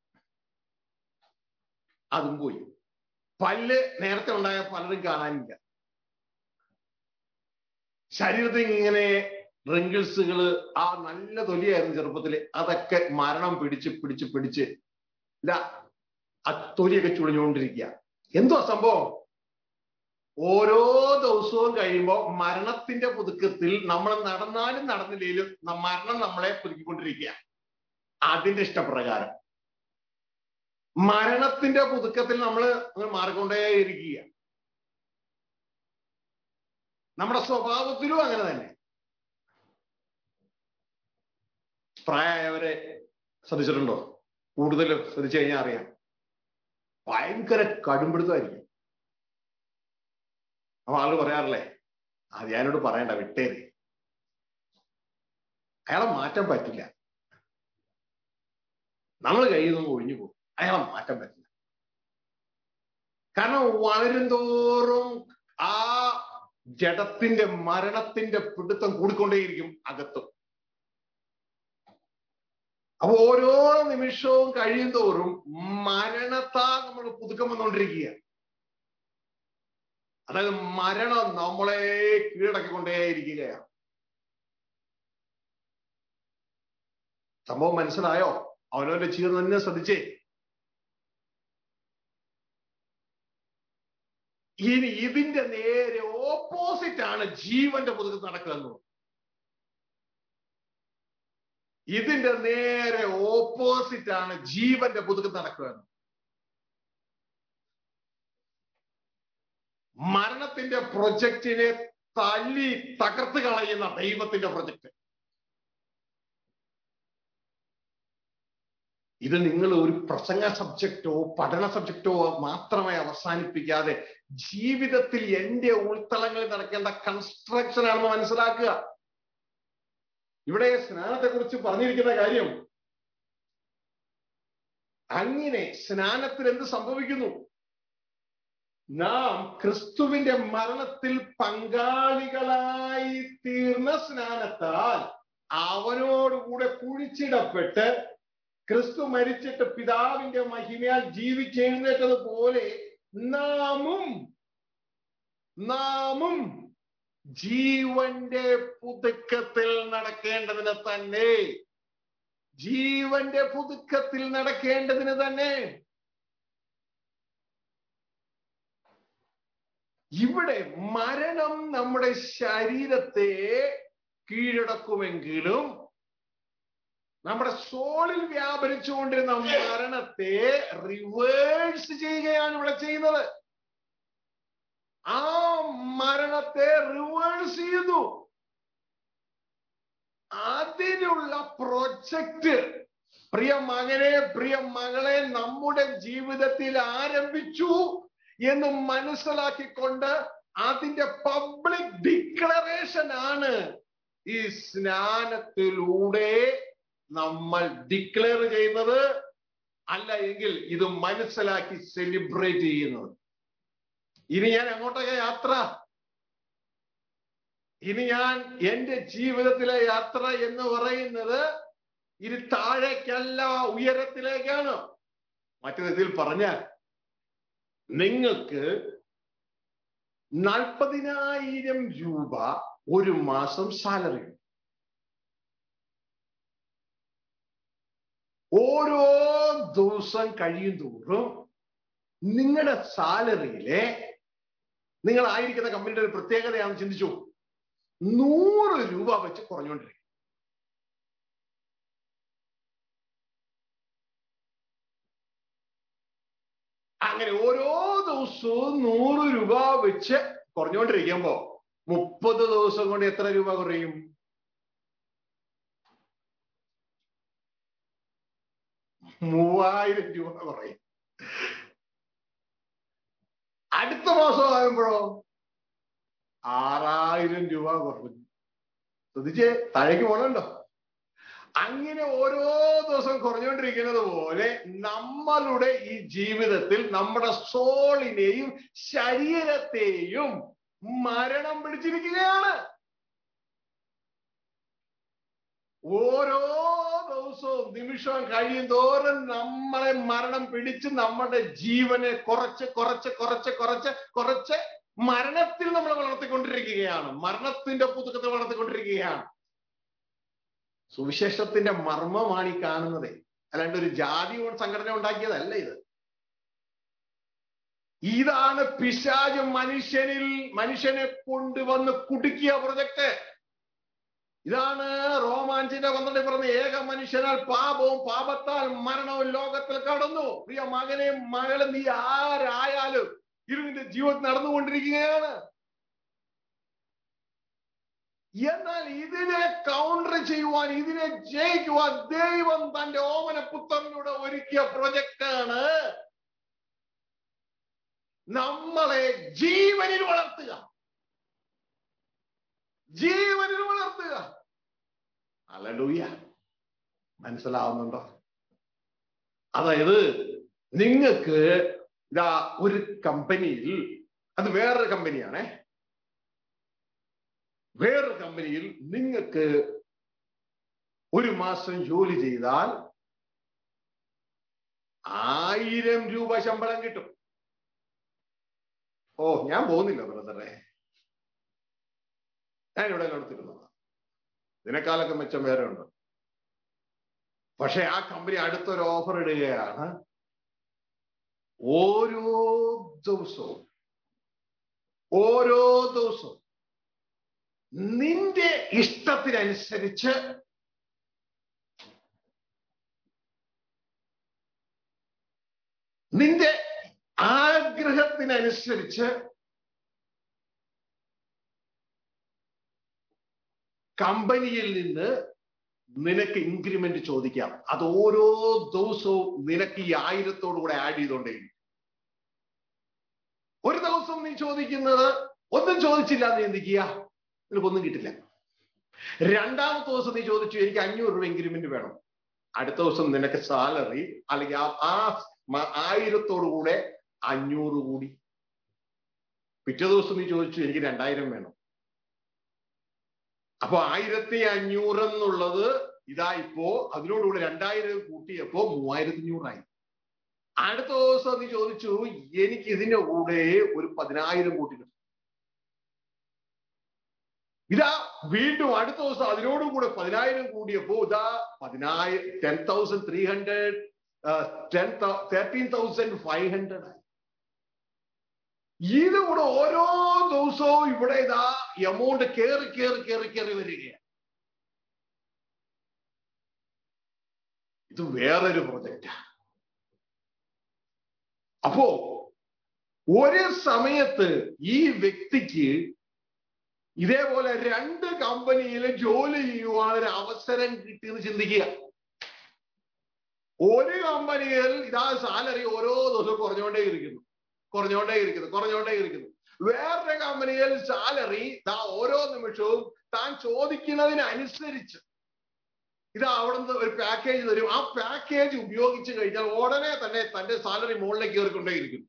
അതും പോയി പല്ല് നേരത്തെ ഉണ്ടായ പലരും കാണാനില്ല ശരീരത്തിൽ ഇങ്ങനെ റിങ്കിൾസുകള് ആ നല്ല തൊലിയായിരുന്നു ചെറുപ്പത്തില് അതൊക്കെ മരണം പിടിച്ച് പിടിച്ച് പിടിച്ച് ഇതാ ആ തൊലിയൊക്കെ ചുളിഞ്ഞുകൊണ്ടിരിക്കുക എന്തോ സംഭവം ഓരോ ദിവസവും കഴിയുമ്പോ മരണത്തിന്റെ പുതുക്കത്തിൽ നമ്മൾ നടന്നാലും നടന്നില്ലെങ്കിലും മരണം നമ്മളെ പുതുക്കിക്കൊണ്ടിരിക്കുക അതിന്റെ ഇഷ്ടപ്രകാരം മരണത്തിന്റെ പുതുക്കത്തിൽ നമ്മൾ മാറിക്കൊണ്ടേയിരിക്കുക നമ്മുടെ സ്വഭാവത്തിലും അങ്ങനെ തന്നെ പ്രായമായവരെ ശ്രദ്ധിച്ചിട്ടുണ്ടോ കൂടുതൽ ശ്രദ്ധിച്ചു കഴിഞ്ഞാൽ അറിയാം ഭയങ്കര കടുംപിടുത്തമായിരിക്കും അപ്പൊ ആള് പറയാറില്ലേ അത് ഞാനോട് പറയണ്ട വിട്ടേര് അയാളെ മാറ്റാൻ പറ്റില്ല നമ്മൾ കയ്യിൽ നിന്ന് ഒഴിഞ്ഞു പോകും അയാളെ മാറ്റാൻ പറ്റില്ല കാരണം വളരും തോറും ആ ജഡത്തിന്റെ മരണത്തിന്റെ പിടുത്തം കൂടിക്കൊണ്ടേയിരിക്കും അകത്തും അപ്പൊ ഓരോ നിമിഷവും കഴിയും തോറും മരണത്താ നമ്മൾ പുതുക്കം വന്നുകൊണ്ടിരിക്കുക അതായത് മരണം നമ്മളെ കീഴടക്കിക്കൊണ്ടേയിരിക്കുകയാണ് സംഭവം മനസ്സിലായോ അവനവന്റെ ജീവിതം തന്നെ ശ്രദ്ധിച്ചേ ഇനി ഇതിന്റെ നേരെ ഓപ്പോസിറ്റ് ആണ് ജീവന്റെ പുതുക്കം നടക്കുക എന്ന് ഇതിന്റെ നേരെ ഓപ്പോസിറ്റ് ആണ് ജീവന്റെ പുതുക്കം നടക്കുക എന്ന് മരണത്തിന്റെ പ്രൊജക്റ്റിനെ തല്ലി തകർത്ത് കളയുന്ന ദൈവത്തിന്റെ പ്രൊജക്ട് ഇത് നിങ്ങൾ ഒരു പ്രസംഗ സബ്ജക്റ്റോ പഠന സബ്ജക്റ്റോ മാത്രമേ അവസാനിപ്പിക്കാതെ ജീവിതത്തിൽ എന്റെ ഉൾത്തളങ്ങളിൽ നടക്കേണ്ട കൺസ്ട്രക്ഷൻ ആണെന്ന് മനസ്സിലാക്കുക ഇവിടെ സ്നാനത്തെ കുറിച്ച് പറഞ്ഞിരിക്കുന്ന കാര്യം അങ്ങനെ സ്നാനത്തിൽ എന്ത് സംഭവിക്കുന്നു നാം ക്രിസ്തുവിന്റെ മരണത്തിൽ പങ്കാളികളായി തീർന്ന സ്നാനത്താൽ അവനോടുകൂടെ കുഴിച്ചിടപ്പെട്ട് ക്രിസ്തു മരിച്ചിട്ട് പിതാവിന്റെ മഹിമയാൽ ജീവിച്ചെഴുന്നേറ്റതുപോലെ നാമും നാമും ജീവന്റെ പുതുക്കത്തിൽ നടക്കേണ്ടതിന് തന്നെ ജീവന്റെ പുതുക്കത്തിൽ നടക്കേണ്ടതിന് തന്നെ ഇവിടെ മരണം നമ്മുടെ ശരീരത്തെ കീഴടക്കുമെങ്കിലും നമ്മുടെ സോളിൽ വ്യാപരിച്ചുകൊണ്ടിരുന്ന മരണത്തെ റിവേഴ്സ് ചെയ്യുകയാണ് ഇവിടെ ചെയ്യുന്നത് ആ മരണത്തെ റിവേഴ്സ് ചെയ്തു അതിനുള്ള പ്രൊജക്റ്റ് പ്രിയ മകനെ പ്രിയ മകളെ നമ്മുടെ ജീവിതത്തിൽ ആരംഭിച്ചു എന്ന് മനസ്സിലാക്കിക്കൊണ്ട് അതിന്റെ പബ്ലിക് ഡിക്ലറേഷൻ ആണ് ഈ സ്നാനത്തിലൂടെ നമ്മൾ ഡിക്ലെയർ ചെയ്യുന്നത് അല്ല എങ്കിൽ ഇത് മനസ്സിലാക്കി സെലിബ്രേറ്റ് ചെയ്യുന്നത് ഇനി ഞാൻ അങ്ങോട്ടൊക്കെ യാത്ര ഇനി ഞാൻ എന്റെ ജീവിതത്തിലെ യാത്ര എന്ന് പറയുന്നത് ഇനി താഴേക്കല്ല ഉയരത്തിലേക്കാണ് മറ്റു വിധത്തിൽ പറഞ്ഞാൽ നിങ്ങൾക്ക് നാൽപ്പതിനായിരം രൂപ ഒരു മാസം സാലറി ഓരോ ദിവസം കഴിയും തോറും നിങ്ങളുടെ സാലറിയിലെ നിങ്ങളായിരിക്കുന്ന കമ്പനിയുടെ ഒരു പ്രത്യേകതയാണെന്ന് ചിന്തിച്ചു നൂറ് രൂപ വെച്ച് കുറഞ്ഞുകൊണ്ടിരിക്കും അങ്ങനെ ഓരോ ദിവസവും നൂറ് രൂപ വെച്ച് കുറഞ്ഞുകൊണ്ടിരിക്കുമ്പോ മുപ്പത് ദിവസം കൊണ്ട് എത്ര രൂപ കുറയും മൂവായിരം രൂപ കുറയും അടുത്ത മാസം ആകുമ്പോഴോ ആറായിരം രൂപ കുറഞ്ഞു ശ്രദ്ധിച്ചേ താഴേക്ക് പോകണുണ്ടോ അങ്ങനെ ഓരോ ദിവസം കുറഞ്ഞുകൊണ്ടിരിക്കുന്നത് പോലെ നമ്മളുടെ ഈ ജീവിതത്തിൽ നമ്മുടെ സോളിനെയും ശരീരത്തെയും മരണം പിടിച്ചിരിക്കുകയാണ് ഓരോ ദിവസവും നിമിഷവും കഴിയും തോറും നമ്മളെ മരണം പിടിച്ച് നമ്മുടെ ജീവനെ കുറച്ച് കുറച്ച് കുറച്ച് കുറച്ച് കുറച്ച് മരണത്തിൽ നമ്മൾ വളർത്തിക്കൊണ്ടിരിക്കുകയാണ് മരണത്തിന്റെ പുതുക്കത്തിൽ വളർത്തിക്കൊണ്ടിരിക്കുകയാണ് സുവിശേഷത്തിന്റെ മർമ്മമാണ് ഈ കാണുന്നത് അല്ലാണ്ട് ഒരു ജാതി സംഘടന ഉണ്ടാക്കിയതല്ല ഇത് ഇതാണ് പിശാജ് മനുഷ്യനിൽ മനുഷ്യനെ കൊണ്ടുവന്ന് കുടുക്കിയ പ്രൊജക്ട് ഇതാണ് റോമാഞ്ചിന്റെ പന്ത്രണ്ട് പറഞ്ഞ ഏക മനുഷ്യനാൽ പാപവും പാപത്താൽ മരണവും ലോകത്തിൽ കടന്നു പ്രിയ മകനെ മകളെ നീ ആരായാലും ഇരുവിന്റെ ജീവിതത്തിൽ നടന്നുകൊണ്ടിരിക്കുകയാണ് എന്നാൽ ഇതിനെ കൗണ്ടർ ചെയ്യുവാൻ ഇതിനെ ജയിക്കുവാൻ ദൈവം തന്റെ ഓമന പുത്രനിലൂടെ ഒരുക്കിയ പ്രൊജക്റ്റാണ് നമ്മളെ ജീവനിൽ വളർത്തുക ജീവനിൽ വളർത്തുക അല്ലൂയ മനസ്സിലാവുന്നുണ്ടോ അതായത് നിങ്ങൾക്ക് ഇതാ ഒരു കമ്പനിയിൽ അത് വേറൊരു കമ്പനിയാണേ വേറൊരു കമ്പനിയിൽ നിങ്ങൾക്ക് ഒരു മാസം ജോലി ചെയ്താൽ ആയിരം രൂപ ശമ്പളം കിട്ടും ഓ ഞാൻ പോകുന്നില്ല ബ്രദറെ ഞാൻ ഇവിടെ കൊടുത്തിരുന്നത് ഇതിനേക്കാളൊക്കെ മെച്ചം വേറെ ഉണ്ട് പക്ഷെ ആ കമ്പനി അടുത്തൊരു ഓഫർ ഇടുകയാണ് ഓരോ ദിവസവും ഓരോ ദിവസവും നിന്റെ ഇഷ്ടത്തിനനുസരിച്ച് നിന്റെ ആഗ്രഹത്തിനനുസരിച്ച് കമ്പനിയിൽ നിന്ന് നിനക്ക് ഇൻക്രിമെന്റ് ചോദിക്കാം അത് ഓരോ ദിവസവും നിനക്ക് ഈ ആയിരത്തോടു കൂടെ ആഡ് ചെയ്തോണ്ടേ ഒരു ദിവസം നീ ചോദിക്കുന്നത് ഒന്നും ചോദിച്ചില്ല നീ എന്ത് ചെയ്യുക നിനക്കൊന്നും കിട്ടില്ല രണ്ടാമത്തെ ദിവസം നീ ചോദിച്ചു എനിക്ക് അഞ്ഞൂറ് രൂപ ഇൻക്രിമെന്റ് വേണം അടുത്ത ദിവസം നിനക്ക് സാലറി അല്ലെങ്കിൽ ആ ആ മ- ആയിരത്തോടു കൂടെ അഞ്ഞൂറ് കൂടി പിറ്റേ ദിവസം നീ ചോദിച്ചു എനിക്ക് രണ്ടായിരം വേണം അപ്പൊ ആയിരത്തി അഞ്ഞൂറ് എന്നുള്ളത് ഇതാ ഇപ്പോ അതിനോടുകൂടെ രണ്ടായിരം കൂട്ടിയപ്പോ മൂവായിരത്തി അഞ്ഞൂറായി അടുത്ത ദിവസം നീ ചോദിച്ചു എനിക്ക് ഇതിന്റെ കൂടെ ഒരു പതിനായിരം കൂട്ടി കിട്ടും ഇതാ വീണ്ടും അടുത്ത ദിവസം അതിനോടും കൂടെ പതിനായിരം കൂടിയപ്പോ ഇതാ പതിനായിരം ten thousand three hundred ten thirteen thousand five hundred ആയി ഇത് കൂടെ ഓരോ ദിവസവും ഇവിടെ ഇതാ എമൗണ്ട് കേറി കേറി കേറി കേറി വരികയാണ് ഇത് വേറൊരു പ്രൊജക്റ്റാ അപ്പോ ഒരേ സമയത്ത് ഈ വ്യക്തിക്ക് ഇതേപോലെ രണ്ട് കമ്പനിയിൽ ജോലി ചെയ്യുവാനൊരു അവസരം കിട്ടിയെന്ന് ചിന്തിക്കുക ഒരു കമ്പനിയിൽ ഇതാ സാലറി ഓരോ ദിവസവും കുറഞ്ഞുകൊണ്ടേ ഇരിക്കുന്നു കുറഞ്ഞുകൊണ്ടേ ഇരിക്കുന്നു കുറഞ്ഞുകൊണ്ടേ ഇരിക്കുന്നു വേറൊരു കമ്പനിയിൽ സാലറി താ ഓരോ നിമിഷവും താൻ ചോദിക്കുന്നതിനനുസരിച്ച് ഇതാ അവിടുന്ന് ഒരു പാക്കേജ് തരും ആ പാക്കേജ് ഉപയോഗിച്ച് കഴിഞ്ഞാൽ ഉടനെ തന്നെ തന്റെ സാലറി മുകളിലേക്ക് കയറിക്കൊണ്ടേയിരിക്കുന്നു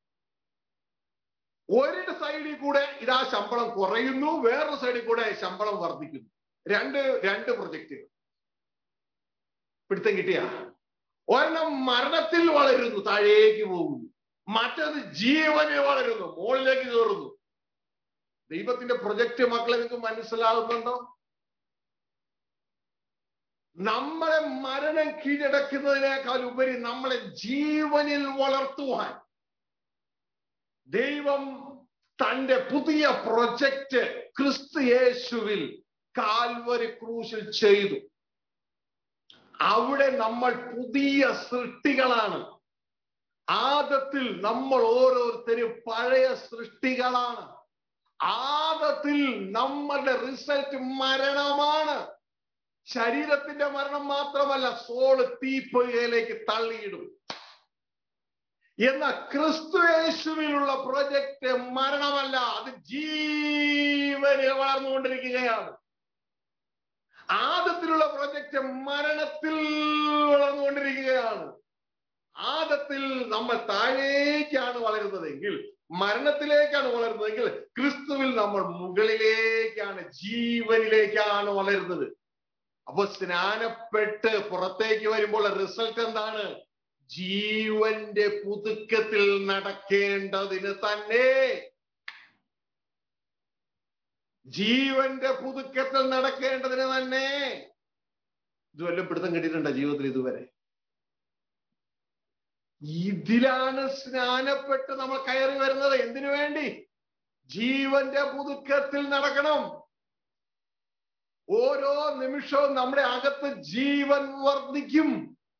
ഒരു സൈഡിൽ കൂടെ ഇതാ ശമ്പളം കുറയുന്നു വേറൊരു സൈഡിൽ കൂടെ ശമ്പളം വർദ്ധിക്കുന്നു രണ്ട് രണ്ട് പ്രൊജക്റ്റുകൾ പിടുത്തം കിട്ടിയ ഒരെണ്ണം മരണത്തിൽ വളരുന്നു താഴേക്ക് പോകുന്നു മറ്റത് ജീവനിൽ വളരുന്നു മുകളിലേക്ക് കയറുന്നു ദൈവത്തിന്റെ പ്രൊജക്ട് മക്കളെ നിങ്ങൾക്ക് മനസ്സിലാകുന്നുണ്ടോ നമ്മളെ മരണം കീഴടക്കുന്നതിനേക്കാൾ ഉപരി നമ്മളെ ജീവനിൽ വളർത്തുവാൻ ദൈവം തന്റെ പുതിയ പ്രൊജക്റ്റ് ക്രിസ്തു യേശുവിൽ കാൽവരി ക്രൂശിൽ ചെയ്തു അവിടെ നമ്മൾ പുതിയ സൃഷ്ടികളാണ് ആദത്തിൽ നമ്മൾ ഓരോരുത്തരും പഴയ സൃഷ്ടികളാണ് ആദത്തിൽ നമ്മളുടെ റിസൾട്ട് മരണമാണ് ശരീരത്തിന്റെ മരണം മാത്രമല്ല സോള് തീപ്പൊയ്കയിലേക്ക് തള്ളിയിടും എന്ന ക്രിസ്തുയേശുവിലുള്ള പ്രൊജക്ട് മരണമല്ല അത് ജീവനിൽ വളർന്നുകൊണ്ടിരിക്കുകയാണ് ആദത്തിലുള്ള പ്രൊജക്ട് മരണത്തിൽ വളർന്നുകൊണ്ടിരിക്കുകയാണ് ആദത്തിൽ നമ്മൾ താഴേക്കാണ് വളരുന്നതെങ്കിൽ മരണത്തിലേക്കാണ് വളരുന്നതെങ്കിൽ ക്രിസ്തുവിൽ നമ്മൾ മുകളിലേക്കാണ് ജീവനിലേക്കാണ് വളരുന്നത് അപ്പൊ സ്നാനപ്പെട്ട് പുറത്തേക്ക് വരുമ്പോൾ റിസൾട്ട് എന്താണ് ജീവന്റെ പുതുക്കത്തിൽ നടക്കേണ്ടതിന് തന്നെ ജീവന്റെ പുതുക്കത്തിൽ നടക്കേണ്ടതിന് തന്നെ ഇത് വല്ലതും പിടുത്തം കിട്ടിയിട്ടുണ്ടോ ജീവിതത്തിൽ ഇതുവരെ ഇതിലാണ് സ്നാനപ്പെട്ട് നമ്മൾ കയറി വരുന്നത് എന്തിനു വേണ്ടി ജീവന്റെ പുതുക്കത്തിൽ നടക്കണം ഓരോ നിമിഷവും നമ്മുടെ അകത്ത് ജീവൻ വർദ്ധിക്കും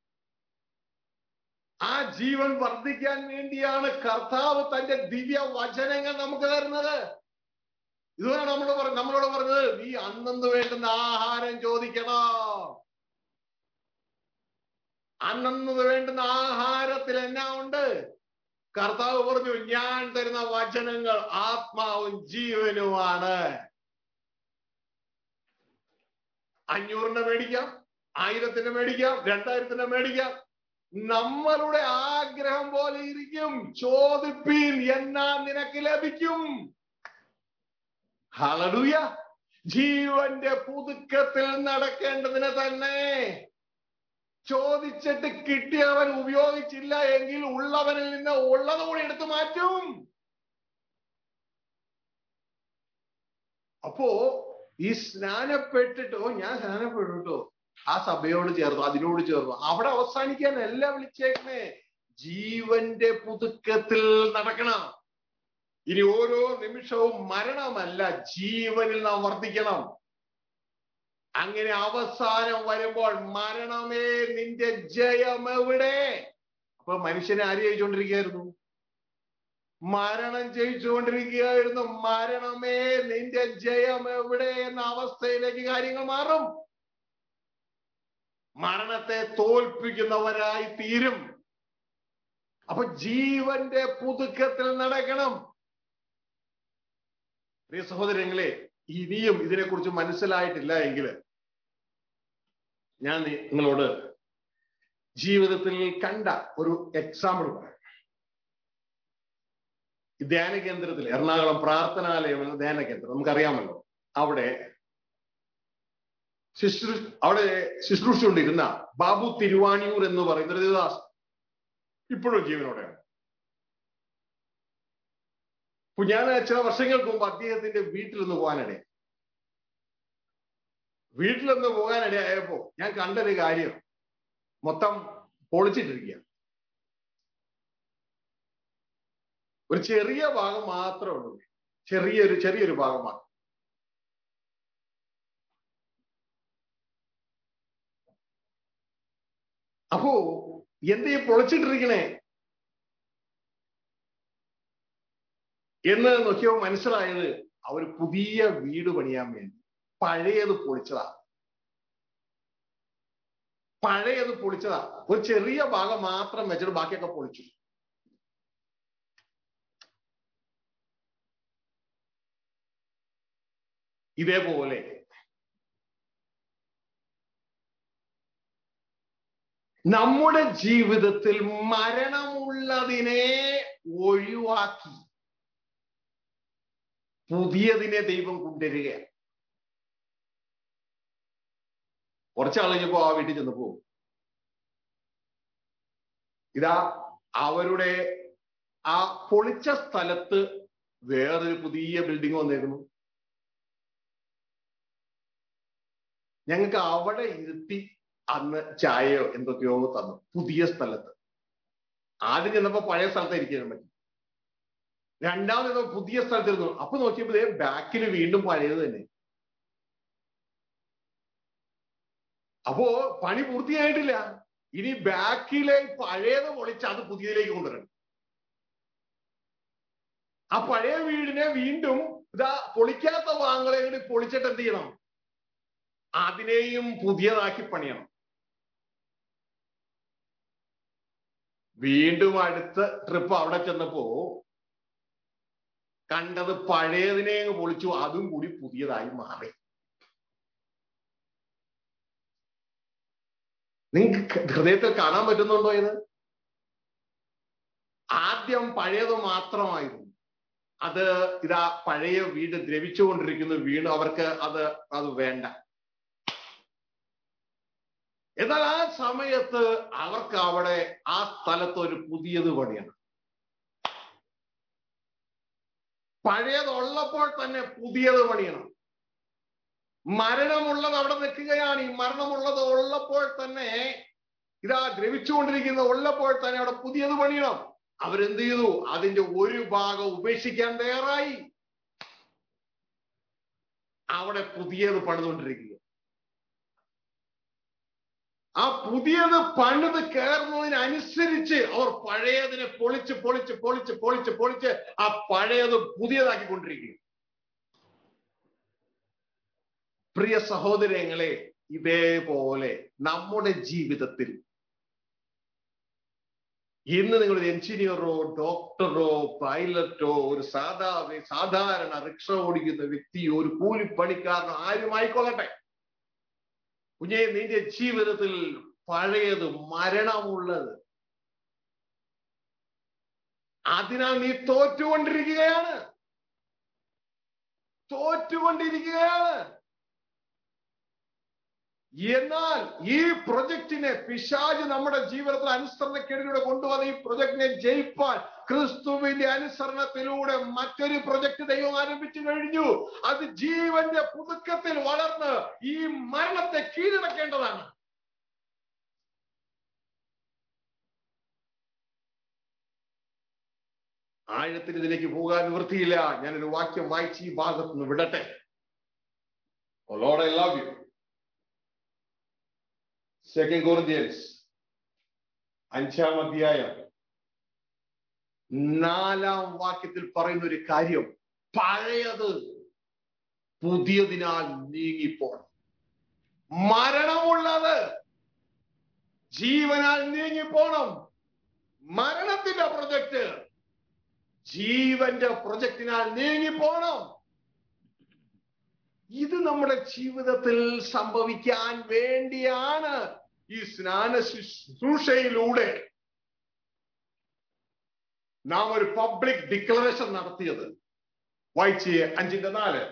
ആ ജീവൻ വർദ്ധിക്കാൻ വേണ്ടിയാണ് കർത്താവ് തന്റെ ദിവ്യ വചനങ്ങൾ നമുക്ക് തരുന്നത് ഇതാണ് നമ്മൾ പറഞ്ഞ നമ്മളോട് പറഞ്ഞത് നീ അന്നു വേണ്ടുന്ന ആഹാരം ചോദിക്കണം അന്നു വേണ്ടുന്ന ആഹാരത്തിൽ എന്നാ ഉണ്ട് കർത്താവ് പറഞ്ഞു ഞാൻ തരുന്ന വചനങ്ങൾ ആത്മാവും ജീവനുമാണ് അഞ്ഞൂറിന്റെ മേടിക്കാം ആയിരത്തിന്റെ മേടിക്കാം രണ്ടായിരത്തിന്റെ മേടിക്കാം നമ്മളുടെ ആഗ്രഹം പോലെ ഇരിക്കും ചോദിപ്പീൻ എന്നാ നിനക്ക് ലഭിക്കും ഹളടുയ ജീവന്റെ പുതുക്കത്തിൽ നടക്കേണ്ടതിന് തന്നെ ചോദിച്ചിട്ട് കിട്ടിയവൻ ഉപയോഗിച്ചില്ല എങ്കിൽ ഉള്ളവനിൽ നിന്ന് ഉള്ളത് കൂടി എടുത്തു മാറ്റും അപ്പോ ഈ സ്നാനപ്പെട്ടിട്ടോ ഞാൻ സ്നാനപ്പെട്ടോ ആ സഭയോട് ചേർന്നു അതിനോട് ചേർന്നു അവിടെ അവസാനിക്കാനല്ല വിളിച്ചേക്കണേ ജീവന്റെ പുതുക്കത്തിൽ നടക്കണം ഇനി ഓരോ നിമിഷവും മരണമല്ല ജീവനിൽ നാം വർദ്ധിക്കണം അങ്ങനെ അവസാനം വരുമ്പോൾ മരണമേ നിന്റെ ജയം എവിടെ അപ്പൊ മനുഷ്യനെ ആര് ജയിച്ചുകൊണ്ടിരിക്കുകയായിരുന്നു മരണം ജയിച്ചുകൊണ്ടിരിക്കുകയായിരുന്നു മരണമേ നിന്റെ ജയം എവിടെ എന്ന അവസ്ഥയിലേക്ക് കാര്യങ്ങൾ മാറും മരണത്തെ തോൽപ്പിക്കുന്നവരായി തീരും അപ്പൊ ജീവന്റെ പുതുക്കത്തിൽ നടക്കണം പ്രിയ സഹോദരങ്ങളെ ഇനിയും ഇതിനെക്കുറിച്ച് മനസ്സിലായിട്ടില്ല എങ്കിൽ ഞാൻ നിങ്ങളോട് ജീവിതത്തിൽ കണ്ട ഒരു എക്സാമ്പിൾ പറയാം ഈ ധ്യാന കേന്ദ്രത്തിൽ എറണാകുളം പ്രാർത്ഥനാലയം എന്ന ധ്യാന കേന്ദ്രം നമുക്കറിയാമല്ലോ അവിടെ ശുശ്രൂ അവിടെ ശുശ്രൂഷ ബാബു തിരുവാണിയൂർ എന്ന് പറയുന്ന ഒരു ദേവദാസ് ഇപ്പോഴും ജീവനോടെയാണ് അപ്പൊ ഞാൻ ചില വർഷങ്ങൾക്ക് മുമ്പ് അദ്ദേഹത്തിന്റെ വീട്ടിൽ നിന്ന് പോകാനിട വീട്ടിലൊന്ന് പോകാനിടയായപ്പോ ഞാൻ കണ്ടൊരു കാര്യം മൊത്തം പൊളിച്ചിട്ടിരിക്കുക ഒരു ചെറിയ ഭാഗം മാത്രമേ ഉള്ളൂ ചെറിയൊരു ചെറിയൊരു ഭാഗം മാത്രം അപ്പോ എന്തേ പൊളിച്ചിട്ടിരിക്കണേ എന്ന് നോക്കിയപ്പോ മനസ്സിലായത് അവർ പുതിയ വീട് പണിയാൻ വേണ്ടി പഴയത് പൊളിച്ചതാ പഴയത് പൊളിച്ചതാ ഒരു ചെറിയ ഭാഗം മാത്രം വെച്ചിട്ട് ബാക്കിയൊക്കെ പൊളിച്ചു ഇതേപോലെ നമ്മുടെ ജീവിതത്തിൽ മരണമുള്ളതിനെ ഒഴിവാക്കി പുതിയതിനെ ദൈവം കൊണ്ടുവരികയാണ് കുറച്ചാൾ കഴിഞ്ഞപ്പോ ആ വീട്ടിൽ ചെന്നപ്പോ ഇതാ അവരുടെ ആ പൊളിച്ച സ്ഥലത്ത് വേറൊരു പുതിയ ബിൽഡിംഗ് വന്നേക്കുന്നു ഞങ്ങൾക്ക് അവിടെ ഇരുത്തി അന്ന് ചായയോ എന്തൊക്കെയോ തന്നു പുതിയ സ്ഥലത്ത് ആദ്യം ചെന്നപ്പോ പഴയ സ്ഥലത്ത് ഇരിക്കാൻ പറ്റി രണ്ടാമത് പുതിയ സ്ഥലത്തിരുന്നു അപ്പൊ നോക്കിയപ്പോ ബാക്കിൽ വീണ്ടും പഴയത് തന്നെ അപ്പോ പണി പൂർത്തിയായിട്ടില്ല ഇനി ബാക്കിലെ പഴയത് പൊളിച്ച് അത് പുതിയതിലേക്ക് കൊണ്ടുവരണം ആ പഴയ വീടിനെ വീണ്ടും ഇതാ പൊളിക്കാത്ത ഭാഗങ്ങളെ കൂടി പൊളിച്ചിട്ട് എന്ത് ചെയ്യണം അതിനെയും പുതിയതാക്കി പണിയണം വീണ്ടും അടുത്ത ട്രിപ്പ് അവിടെ ചെന്നപ്പോ കണ്ടത് പഴയതിനെ അങ്ങ് പൊളിച്ചു അതും കൂടി പുതിയതായി മാറി നിങ്ങൾക്ക് ഹൃദയത്തിൽ കാണാൻ പറ്റുന്നുണ്ടോ ഇത് ആദ്യം പഴയത് മാത്രമായിരുന്നു അത് ഇതാ പഴയ വീട് ദ്രവിച്ചുകൊണ്ടിരിക്കുന്നു വീണ് അവർക്ക് അത് അത് വേണ്ട എന്നാൽ ആ സമയത്ത് അവർക്ക് അവിടെ ആ സ്ഥലത്ത് ഒരു പുതിയത് പണിയാണ് പഴയതുള്ളപ്പോൾ തന്നെ പുതിയത് പണിയണം മരണമുള്ളത് അവിടെ നിൽക്കുകയാണ് ഈ മരണമുള്ളത് ഉള്ളപ്പോൾ തന്നെ ഇതാ ദ്രവിച്ചുകൊണ്ടിരിക്കുന്ന ഉള്ളപ്പോൾ തന്നെ അവിടെ പുതിയത് പണിയണം അവരെന്ത് ചെയ്തു അതിന്റെ ഒരു ഭാഗം ഉപേക്ഷിക്കാൻ തയ്യാറായി അവിടെ പുതിയത് പണിതുകൊണ്ടിരിക്കുക ആ പുതിയത് പണിത് കയറുന്നതിനനുസരിച്ച് അവർ പഴയതിനെ പൊളിച്ച് പൊളിച്ച് പൊളിച്ച് പൊളിച്ച് പൊളിച്ച് ആ പഴയത് പുതിയതാക്കിക്കൊണ്ടിരിക്കുക പ്രിയ സഹോദരങ്ങളെ ഇതേപോലെ നമ്മുടെ ജീവിതത്തിൽ ഇന്ന് നിങ്ങൾ ഒരു എഞ്ചിനീയറോ ഡോക്ടറോ പൈലറ്റോ ഒരു സാധാ സാധാരണ റിക്ഷ ഓടിക്കുന്ന വ്യക്തിയോ ഒരു കൂലിപ്പണിക്കാരനോ ആരും ആയിക്കൊള്ളട്ടെ കുഞ്ഞെ നിന്റെ ജീവിതത്തിൽ പഴയത് മരണമുള്ളത് അതിനാൽ നീ തോറ്റുകൊണ്ടിരിക്കുകയാണ് തോറ്റുകൊണ്ടിരിക്കുകയാണ് എന്നാൽ ഈ പ്രൊജക്റ്റിനെ പിശാജ് നമ്മുടെ ജീവിതത്തിൽ അനുസരണക്കേടിലൂടെ കൊണ്ടുവന്ന ഈ പ്രൊജക്റ്റിനെ ജയിപ്പാൻ ക്രിസ്തുവിന്റെ അനുസരണത്തിലൂടെ മറ്റൊരു പ്രൊജക്ട് ദൈവം ആരംഭിച്ചു കഴിഞ്ഞു അത് ജീവന്റെ പുതുക്കത്തിൽ വളർന്ന് ഈ മരണത്തെ കീഴടക്കേണ്ടതാണ് ആഴത്തിന് ഇതിലേക്ക് പോകാൻ നിവൃത്തിയില്ല ഞാനൊരു വാക്യം വായിച്ച് ഈ ഭാഗത്ത് നിന്ന് വിടട്ടെ Lord I love you second Corinthians അഞ്ചാം അധ്യായം നാലാം വാക്യത്തിൽ പറയുന്ന ഒരു കാര്യം പഴയത് പുതിയതിനാൽ നീങ്ങിപ്പോണം മരണമുള്ളത് ജീവനാൽ നീങ്ങിപ്പോണം മരണത്തിന്റെ പ്രൊജക്ട് ജീവന്റെ പ്രൊജക്ടിനാൽ നീങ്ങിപ്പോണം ഇത് നമ്മുടെ ജീവിതത്തിൽ സംഭവിക്കാൻ വേണ്ടിയാണ് ഈ സ്നാന ശുശ്രൂഷയിലൂടെ നാം ഒരു പബ്ലിക് ഡിക്ലറേഷൻ നടത്തിയത് വായിച്ച് അഞ്ചിന്റെ നാല്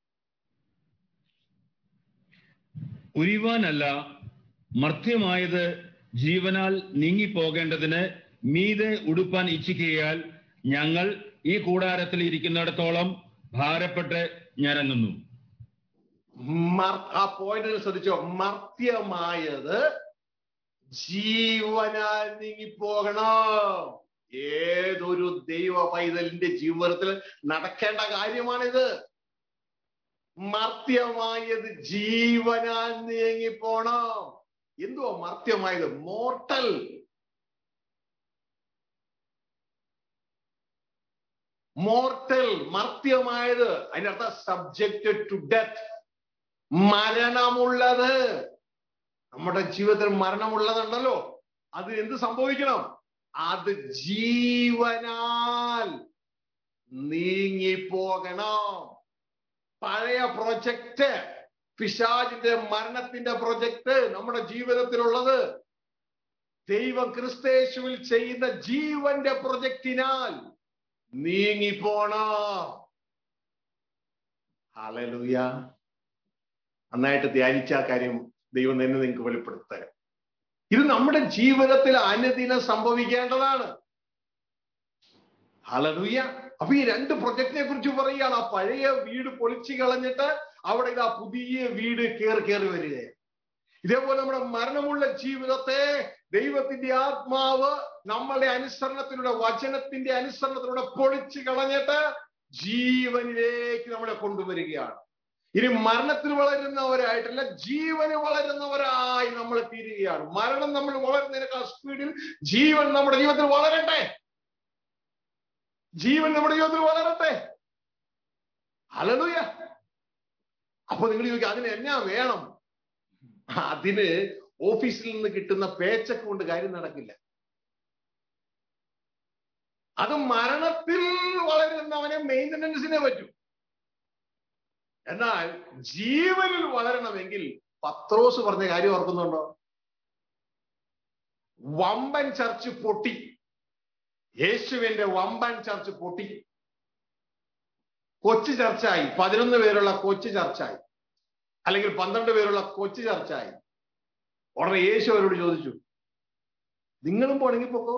ഉരിവാനല്ല മർത്യമായത് ജീവനാൽ നീങ്ങിപ്പോകേണ്ടതിന് മീതെ ഉടുപ്പാൻ ഇച്ഛിക്കുകയാൽ ഞങ്ങൾ ഈ കൂടാരത്തിൽ ഇരിക്കുന്നിടത്തോളം ഭാരപ്പെട്ട് ഞരങ്ങുന്നു മർ- ആ പോയിന്റിൽ ശ്രദ്ധിച്ചോ മർത്യമായത് ജീവനാൽ നീങ്ങിപ്പോകണം ഏതൊരു ദൈവ പൈതലിന്റെ ജീവിതത്തിൽ നടക്കേണ്ട കാര്യമാണിത് മർത്യമായത് ജീവനാൽ നീങ്ങിപ്പോണം എന്തുവാ മർത്യമായത് മോർട്ടൽ മോർട്ടൽ മർത്യമായത് അതിനർത്ഥം സബ്ജക്റ്റഡ് ടു ഡെത്ത് മരണമുള്ളത് നമ്മുടെ ജീവിതത്തിൽ മരണമുള്ളതുണ്ടല്ലോ അത് എന്ത് സംഭവിക്കണം അത് ജീവനാൽ നീങ്ങിപ്പോകണം പഴയ പ്രൊജക്റ്റ് പിശാജിന്റെ മരണത്തിന്റെ പ്രൊജക്ട് നമ്മുടെ ജീവിതത്തിലുള്ളത് ദൈവം ക്രിസ്തേശുവിൽ ചെയ്യുന്ന ജീവന്റെ പ്രൊജക്റ്റിനാൽ നീങ്ങിപ്പോണം ഹല്ലേലൂയ നന്നായിട്ട് ധ്യാനിച്ച ആ കാര്യം ദൈവം തന്നെ നിങ്ങൾക്ക് വെളിപ്പെടുത്തരാം ഇത് നമ്മുടെ ജീവിതത്തിൽ അനുദിനം സംഭവിക്കേണ്ടതാണ് ഹലലുയ്യ അപ്പൊ ഈ രണ്ട് പ്രൊജക്റ്റിനെ കുറിച്ച് പറയുകയാണ് ആ പഴയ വീട് പൊളിച്ചു കളഞ്ഞിട്ട് അവിടെ ഇതാ പുതിയ വീട് കയറി കയറി വരികയാണ് ഇതേപോലെ നമ്മുടെ മരണമുള്ള ജീവിതത്തെ ദൈവത്തിന്റെ ആത്മാവ് നമ്മളുടെ അനുസരണത്തിലൂടെ വചനത്തിന്റെ അനുസരണത്തിലൂടെ പൊളിച്ചു കളഞ്ഞിട്ട് ജീവനിലേക്ക് നമ്മളെ കൊണ്ടുവരികയാണ് ഇനി മരണത്തിൽ വളരുന്നവരായിട്ടല്ല ജീവന് വളരുന്നവരായി നമ്മൾ തീരുകയാണ് മരണം നമ്മൾ വളരുന്നതിനേക്കാൾ സ്പീഡിൽ ജീവൻ നമ്മുടെ ജീവിതത്തിൽ വളരട്ടെ ജീവൻ നമ്മുടെ ജീവിതത്തിൽ വളരട്ടെ അലലുയ അപ്പൊ നിങ്ങൾ ചോദിക്കുക അതിന് എന്നാ വേണം അതിന് ഓഫീസിൽ നിന്ന് കിട്ടുന്ന പേച്ചക്ക് കൊണ്ട് കാര്യം നടക്കില്ല അത് മരണത്തിൽ വളരുന്നവനെ മെയിൻ്റനൻസിനെ പറ്റൂ എന്നാൽ ജീവനിൽ വളരണമെങ്കിൽ പത്രോസ് പറഞ്ഞ കാര്യം ഓർക്കുന്നുണ്ടോ വമ്പൻ ചർച്ച് പൊട്ടി യേശുവിന്റെ വമ്പൻ ചർച്ച് പൊട്ടി കൊച്ചു ചർച്ചായി പതിനൊന്ന് പേരുള്ള കൊച്ചു ചർച്ചായി അല്ലെങ്കിൽ പന്ത്രണ്ട് പേരുള്ള കൊച്ചു ചർച്ചായി ഉടനെ യേശു അവരോട് ചോദിച്ചു നിങ്ങളും പോണെങ്കിൽ പോക്കോ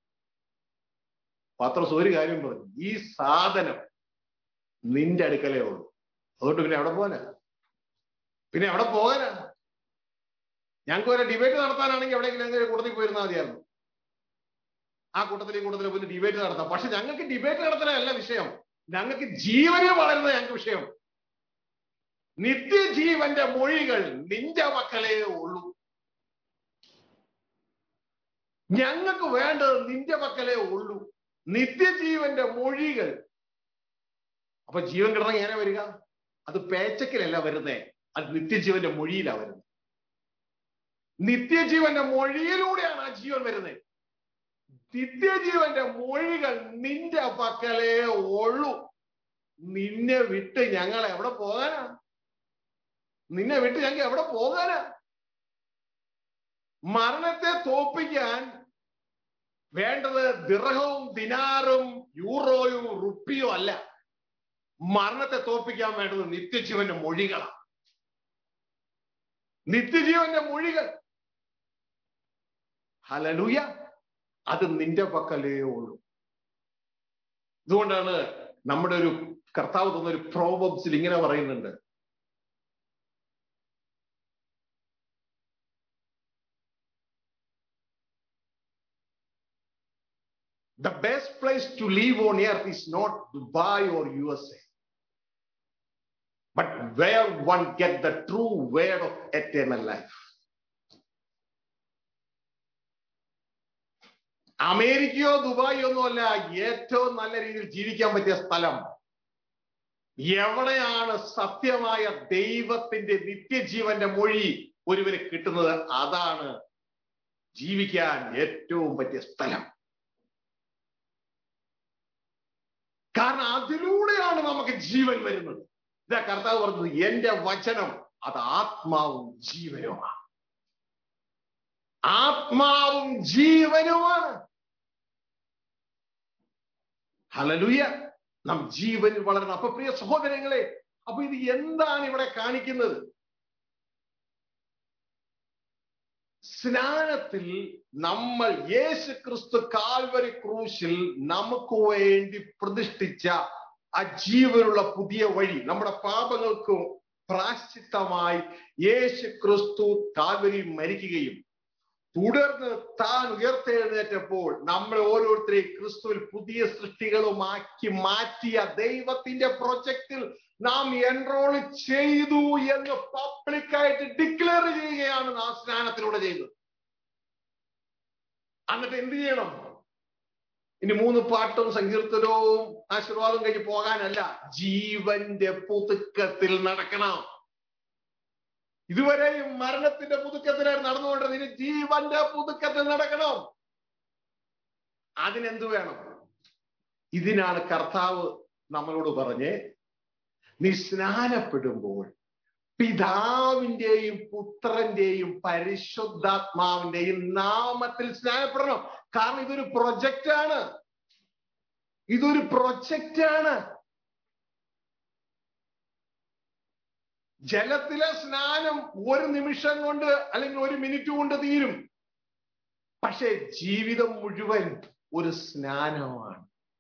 പത്രോസ് ഒരു കാര്യം പറഞ്ഞു ഈ സാധനം നിന്റെ അടുക്കലേ ഉള്ളൂ അതുകൊണ്ട് പിന്നെ എവിടെ പോകാനാ പിന്നെ എവിടെ പോകാനാ ഞങ്ങൾക്ക് ഒരു ഡിബേറ്റ് നടത്താനാണെങ്കിൽ എവിടെയെങ്കിലും എന്തെങ്കിലും കൂട്ടത്തിൽ പോയിരുന്നാൽ മതിയായിരുന്നു ആ കൂട്ടത്തിൽ ഈ കൂട്ടത്തിൽ പോയി ഡിബേറ്റ് നടത്താം പക്ഷെ ഞങ്ങൾക്ക് ഡിബേറ്റ് നടത്താനല്ല വിഷയം ഞങ്ങൾക്ക് ജീവനിൽ വളരുന്ന ഞങ്ങൾക്ക് വിഷയം നിത്യജീവന്റെ മൊഴികൾ നിന്റെ മക്കളെ ഉള്ളൂ ഞങ്ങൾക്ക് വേണ്ടത് നിന്റെ മക്കളെ ഉള്ളൂ നിത്യജീവന്റെ മൊഴികൾ അപ്പൊ ജീവൻ കിടന്ന എങ്ങനെ വരിക അത് പേച്ചക്കിലല്ല വരുന്നേ അത് നിത്യജീവന്റെ മൊഴിയിലാ വരുന്നത് നിത്യജീവന്റെ മൊഴിയിലൂടെയാണ് ആ ജീവൻ വരുന്നത് നിത്യജീവന്റെ മൊഴികൾ നിന്റെ പക്കലേ ഉള്ളൂ നിന്നെ വിട്ട് ഞങ്ങൾ എവിടെ പോകാനാ നിന്നെ വിട്ട് ഞങ്ങൾ എവിടെ പോകാനാ മരണത്തെ തോപ്പിക്കാൻ വേണ്ടത് ദിർഹവും ദിനാറും യൂറോയും റുപ്പിയോ അല്ല മരണത്തെ തോപ്പിക്കാൻ വേണ്ടത് നിത്യജീവന്റെ മൊഴികളാണ് നിത്യജീവന്റെ മൊഴികൾ ഹലലൂയ അത് നിന്റെ പക്കലേ ഉള്ളൂ ഇതുകൊണ്ടാണ് നമ്മുടെ ഒരു കർത്താവ് തന്ന ഒരു പ്രോബബ്സിൽ ഇങ്ങനെ പറയുന്നുണ്ട് The best place to live on earth is not Dubai or USA, but where one get the true word of eternal life. അമേരിക്കയോ ദുബായോ ഒന്നുമല്ല ഏറ്റവും നല്ല രീതിയിൽ ജീവിക്കാൻ പറ്റിയ സ്ഥലം എവിടെയാണ് സത്യമായ ദൈവത്തിന്റെ നിത്യജീവന്റെ മൊഴി ഒരുവന് കിട്ടുന്നത് അതാണ് ജീവിക്കാൻ ഏറ്റവും പറ്റിയ സ്ഥലം കാരണം അതിലൂടെയാണ് നമുക്ക് ജീവൻ വരുന്നത് ഇതാ കർത്താവ് പറഞ്ഞത് എന്റെ വചനം അത് ആത്മാവും ജീവനുമാണ് ആത്മാവും ജീവനുമാണ് ഹലലുയ നാം ജീവനിൽ വളരണം അപ്പൊ പ്രിയ സഹോദരങ്ങളെ അപ്പൊ ഇത് എന്താണ് ഇവിടെ കാണിക്കുന്നത് സ്നാനത്തിൽ നമ്മൾ യേശു ക്രിസ്തു കാൽവരി ക്രൂശിൽ നമുക്ക് വേണ്ടി പ്രതിഷ്ഠിച്ച ആ ജീവനുള്ള പുതിയ വഴി നമ്മുടെ പാപങ്ങൾക്കും പ്രാശ്ചിത്തമായി യേശു ക്രിസ്തു കാൽവരിയിൽ മരിക്കുകയും തുടർന്ന് താൻ ഉയർത്തെഴുന്നേറ്റപ്പോൾ നമ്മൾ ഓരോരുത്തരെയും ക്രിസ്തുവിൽ പുതിയ സൃഷ്ടികളുമാക്കി മാറ്റിയ ദൈവത്തിന്റെ പ്രൊജക്റ്റിൽ നാം എൻറോൾ ചെയ്തു എന്ന് പബ്ലിക്കായിട്ട് ഡിക്ലെയർ ചെയ്യുകയാണ് നാം സ്നാനത്തിലൂടെ ചെയ്തത് എന്നിട്ട് എന്ത് ചെയ്യണം ഇനി മൂന്ന് പാട്ടും സങ്കീർത്തനവും ആശീർവാദം കഴിഞ്ഞ് പോകാനല്ല ജീവന്റെ പുതുക്കത്തിൽ നടക്കണം ഇതുവരെയും മരണത്തിന്റെ പുതുക്കത്തിലായിരുന്നു നടന്നുകൊണ്ടിരുന്നത് ഇനി ജീവന്റെ പുതുക്കത്തിൽ നടക്കണം അതിനെന്ത് വേണം ഇതിനാണ് കർത്താവ് നമ്മളോട് പറഞ്ഞ് നീ സ്നാനപ്പെടുമ്പോൾ പിതാവിന്റെയും പുത്രന്റെയും പരിശുദ്ധാത്മാവിന്റെയും നാമത്തിൽ സ്നാനപ്പെടണം കാരണം ഇതൊരു പ്രൊജക്റ്റാണ് ഇതൊരു പ്രൊജക്റ്റാണ് ജലത്തിലെ സ്നാനം ഒരു നിമിഷം കൊണ്ട് അല്ലെങ്കിൽ ഒരു മിനിറ്റ് കൊണ്ട് തീരും പക്ഷെ ജീവിതം മുഴുവൻ ഒരു സ്നാനമാണ്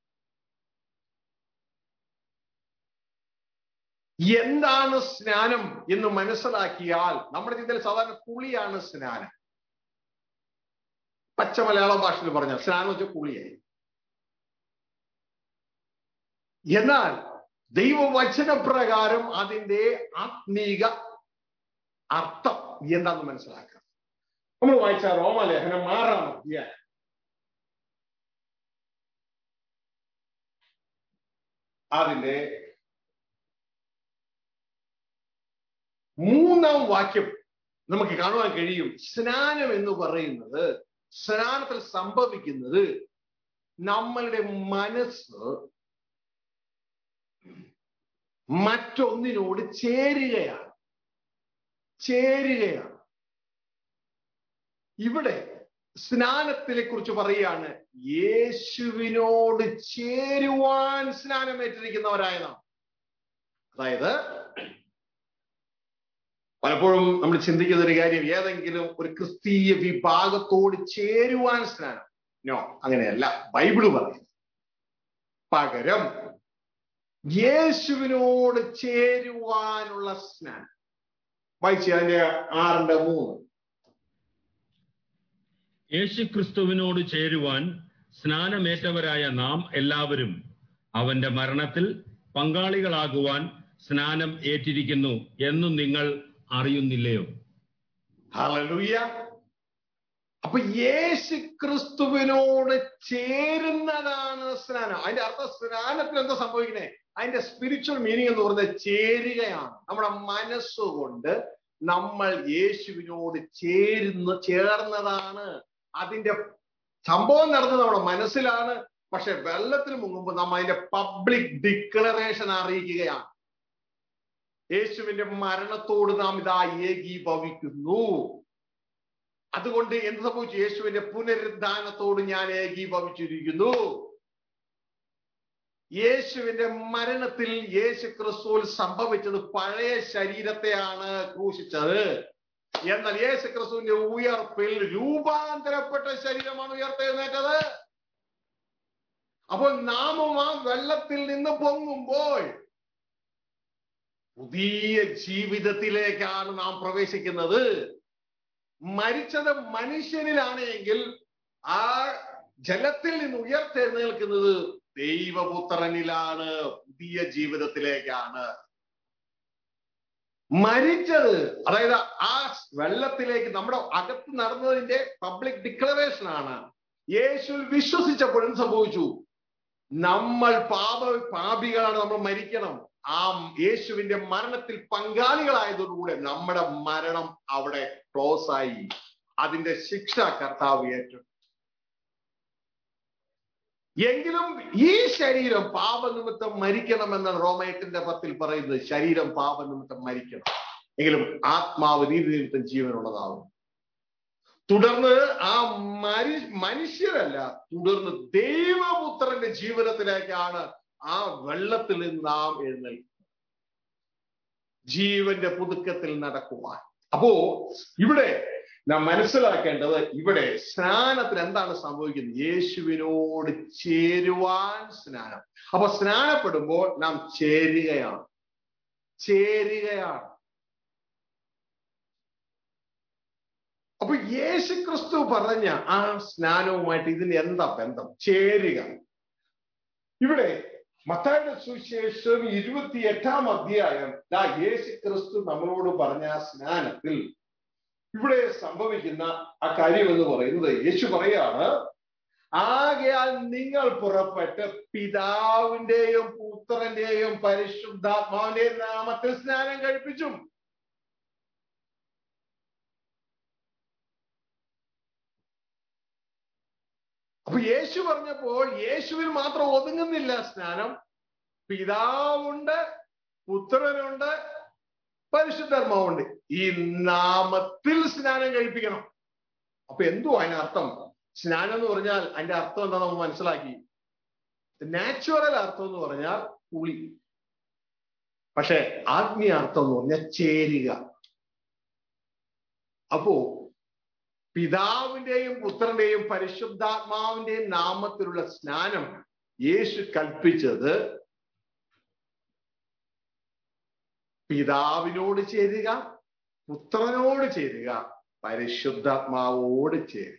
എന്താണ് സ്നാനം എന്ന് മനസ്സിലാക്കിയാൽ നമ്മുടെ ചിന്തയിൽ സാധാരണ കുളിയാണ് സ്നാനം പച്ച മലയാള ഭാഷയിൽ പറഞ്ഞ സ്നാനം വെച്ചാൽ കുളിയായി എന്നാൽ ദൈവവചനപ്രകാരം അതിന്റെ ആത്മീക അർത്ഥം എന്താന്ന് മനസ്സിലാക്കാം നമ്മൾ വായിച്ച റോമലേഖനം ആറാം അധ്യായം അതിന്റെ മൂന്നാം വാക്യം നമുക്ക് കാണുവാൻ കഴിയും സ്നാനം എന്ന് പറയുന്നത് സ്നാനത്തിൽ സംഭവിക്കുന്നത് നമ്മളുടെ മനസ്സ് മറ്റൊന്നിനോട് ചേരുകയാണ് ചേരുകയാണ് ഇവിടെ സ്നാനത്തിനെ കുറിച്ച് പറയുകയാണ് യേശുവിനോട് ചേരുവാൻ സ്നാനമേറ്റിരിക്കുന്നവരായ നാം അതായത് പലപ്പോഴും നമ്മൾ ചിന്തിക്കുന്ന ഒരു കാര്യം ഏതെങ്കിലും ഒരു ക്രിസ്തീയ വിഭാഗത്തോട് ചേരുവാൻ സ്നാനം നോ അങ്ങനെയല്ല ബൈബിള് പറയുന്നു പകരം യേശുവിനോട് ചേരുവാനുള്ള സ്നാനം വായിച്ചു അതിന്റെ ആറിന്റെ മൂന്ന് യേശു ക്രിസ്തുവിനോട് ചേരുവാൻ സ്നാനമേറ്റവരായ നാം എല്ലാവരും അവന്റെ മരണത്തിൽ പങ്കാളികളാകുവാൻ സ്നാനം ഏറ്റിരിക്കുന്നു എന്നും നിങ്ങൾ അറിയുന്നില്ലയോ ഹല്ലേലൂയ അപ്പൊ യേശു ക്രിസ്തുവിനോട് ചേരുന്നതാണ് സ്നാനം അതിന്റെ അർത്ഥം സ്നാനത്തിൽ എന്താ സംഭവിക്കണേ അതിന്റെ സ്പിരിച്വൽ മീനിങ് എന്ന് പറയുന്നത് ചേരുകയാണ് നമ്മുടെ മനസ്സുകൊണ്ട് നമ്മൾ യേശുവിനോട് ചേരുന്ന ചേർന്നതാണ് അതിന്റെ സംഭവം നടന്നത് നമ്മുടെ മനസ്സിലാണ് പക്ഷെ വെള്ളത്തിൽ മുങ്ങുമ്പോൾ നമ്മൾ അതിന്റെ പബ്ലിക് ഡിക്ലറേഷൻ അറിയിക്കുകയാണ് യേശുവിന്റെ മരണത്തോട് നാം ഇതാ ഏകീഭവിക്കുന്നു അതുകൊണ്ട് എന്ത് സംഭവിച്ചു യേശുവിന്റെ പുനരുദ്ധാനത്തോട് ഞാൻ ഏകീഭവിച്ചിരിക്കുന്നു യേശുവിന്റെ മരണത്തിൽ യേശു ക്രിസ്തുവിൽ സംഭവിച്ചത് പഴയ ശരീരത്തെയാണ് ക്രൂശിച്ചത് എന്നാൽ യേശു ക്രിസ്തുവിന്റെ ഉയർപ്പിൽ രൂപാന്തരപ്പെട്ട ശരീരമാണ് ഉയർത്തെഴുന്നേറ്റത് അപ്പോൾ നാമും ആ വെള്ളത്തിൽ നിന്ന് പൊങ്ങുമ്പോൾ പുതിയ ജീവിതത്തിലേക്കാണ് നാം പ്രവേശിക്കുന്നത് മരിച്ചത് മനുഷ്യനിലാണ് എങ്കിൽ ആ ജലത്തിൽ നിന്ന് ഉയർത്തെഴുന്നേൽക്കുന്നത് ദൈവപുത്രനിലാണ് പുതിയ ജീവിതത്തിലേക്കാണ് മരിച്ചത് അതായത് ആ വെള്ളത്തിലേക്ക് നമ്മുടെ അകത്ത് നടന്നതിന്റെ പബ്ലിക് ഡിക്ലറേഷൻ ആണ് യേശുവിൽ വിശ്വസിച്ചപ്പോഴും സംഭവിച്ചു നമ്മൾ പാപ പാപികളാണ് നമ്മൾ മരിക്കണം ആ യേശുവിന്റെ മരണത്തിൽ പങ്കാളികളായതോടുകൂടെ നമ്മുടെ മരണം അവിടെ ക്ലോസ് ആയി അതിന്റെ ശിക്ഷ കർത്താവ് ഏറ്റു എങ്കിലും ഈ ശരീരം പാപനിമിത്തം മരിക്കണമെന്നാണ് റോമ എട്ടിന്റെ പത്തിൽ പറയുന്നത് ശരീരം പാപനിമിത്തം മരിക്കണം എങ്കിലും ആത്മാവ് നീതി നിമിത്തം ജീവനുള്ളതാവും തുടർന്ന് ആ മരി മനുഷ്യരല്ല തുടർന്ന് ദൈവപുത്രന്റെ ജീവനത്തിലേക്കാണ് ആ വെള്ളത്തിൽ നിന്ന് നാം എഴുന്നേൽക്കുന്നത് ജീവന്റെ പുതുക്കത്തിൽ നടക്കുവാൻ അപ്പോ ഇവിടെ നാം മനസ്സിലാക്കേണ്ടത് ഇവിടെ സ്നാനത്തിന് എന്താണ് സംഭവിക്കുന്നത് യേശുവിനോട് ചേരുവാൻ സ്നാനം അപ്പൊ സ്നാനപ്പെടുമ്പോൾ നാം ചേരുകയാണ് ചേരുകയാണ് അപ്പൊ യേശു ക്രിസ്തു പറഞ്ഞ ആ സ്നാനവുമായിട്ട് ഇതിന് എന്താ ബന്ധം ചേരുക ഇവിടെ മത്തായുടെ സുവിശേഷം ഇരുപത്തി എട്ടാം അധ്യായം ദാ യേശു ക്രിസ്തു നമ്മളോട് പറഞ്ഞ ആ സ്നാനത്തിൽ ഇവിടെ സംഭവിക്കുന്ന ആ കാര്യം എന്ന് പറയുന്നത് യേശു പറയാണ് ആകയാൽ നിങ്ങൾ പുറപ്പെട്ട് പിതാവിന്റെയും പുത്രന്റെയും പരിശുദ്ധാത്മാവിന്റെയും നാമത്തിൽ സ്നാനം കഴിപ്പിച്ചും അപ്പൊ യേശു പറഞ്ഞപ്പോൾ യേശുവിൽ മാത്രം ഒതുങ്ങുന്നില്ല സ്നാനം പിതാവുണ്ട് പുത്രനുണ്ട് പരിശുദ്ധാത്മാവുണ്ട് ഈ നാമത്തിൽ സ്നാനം കഴിപ്പിക്കണം അപ്പൊ എന്തോ അതിനർത്ഥം സ്നാനം എന്ന് പറഞ്ഞാൽ അതിന്റെ അർത്ഥം എന്താ നമ്മൾ മനസ്സിലാക്കി നാച്ചുറൽ അർത്ഥം എന്ന് പറഞ്ഞാൽ കുളി പക്ഷെ ആത്മീയ അർത്ഥം എന്ന് പറഞ്ഞാൽ ചേരുക അപ്പോ പിതാവിന്റെയും പുത്രന്റെയും പരിശുദ്ധാത്മാവിന്റെയും നാമത്തിലുള്ള സ്നാനം യേശു കൽപ്പിച്ചത് പിതാവിനോട് ചേരുക പുത്രനോട് ചേരുക പരിശുദ്ധാത്മാവോട് ചേരുക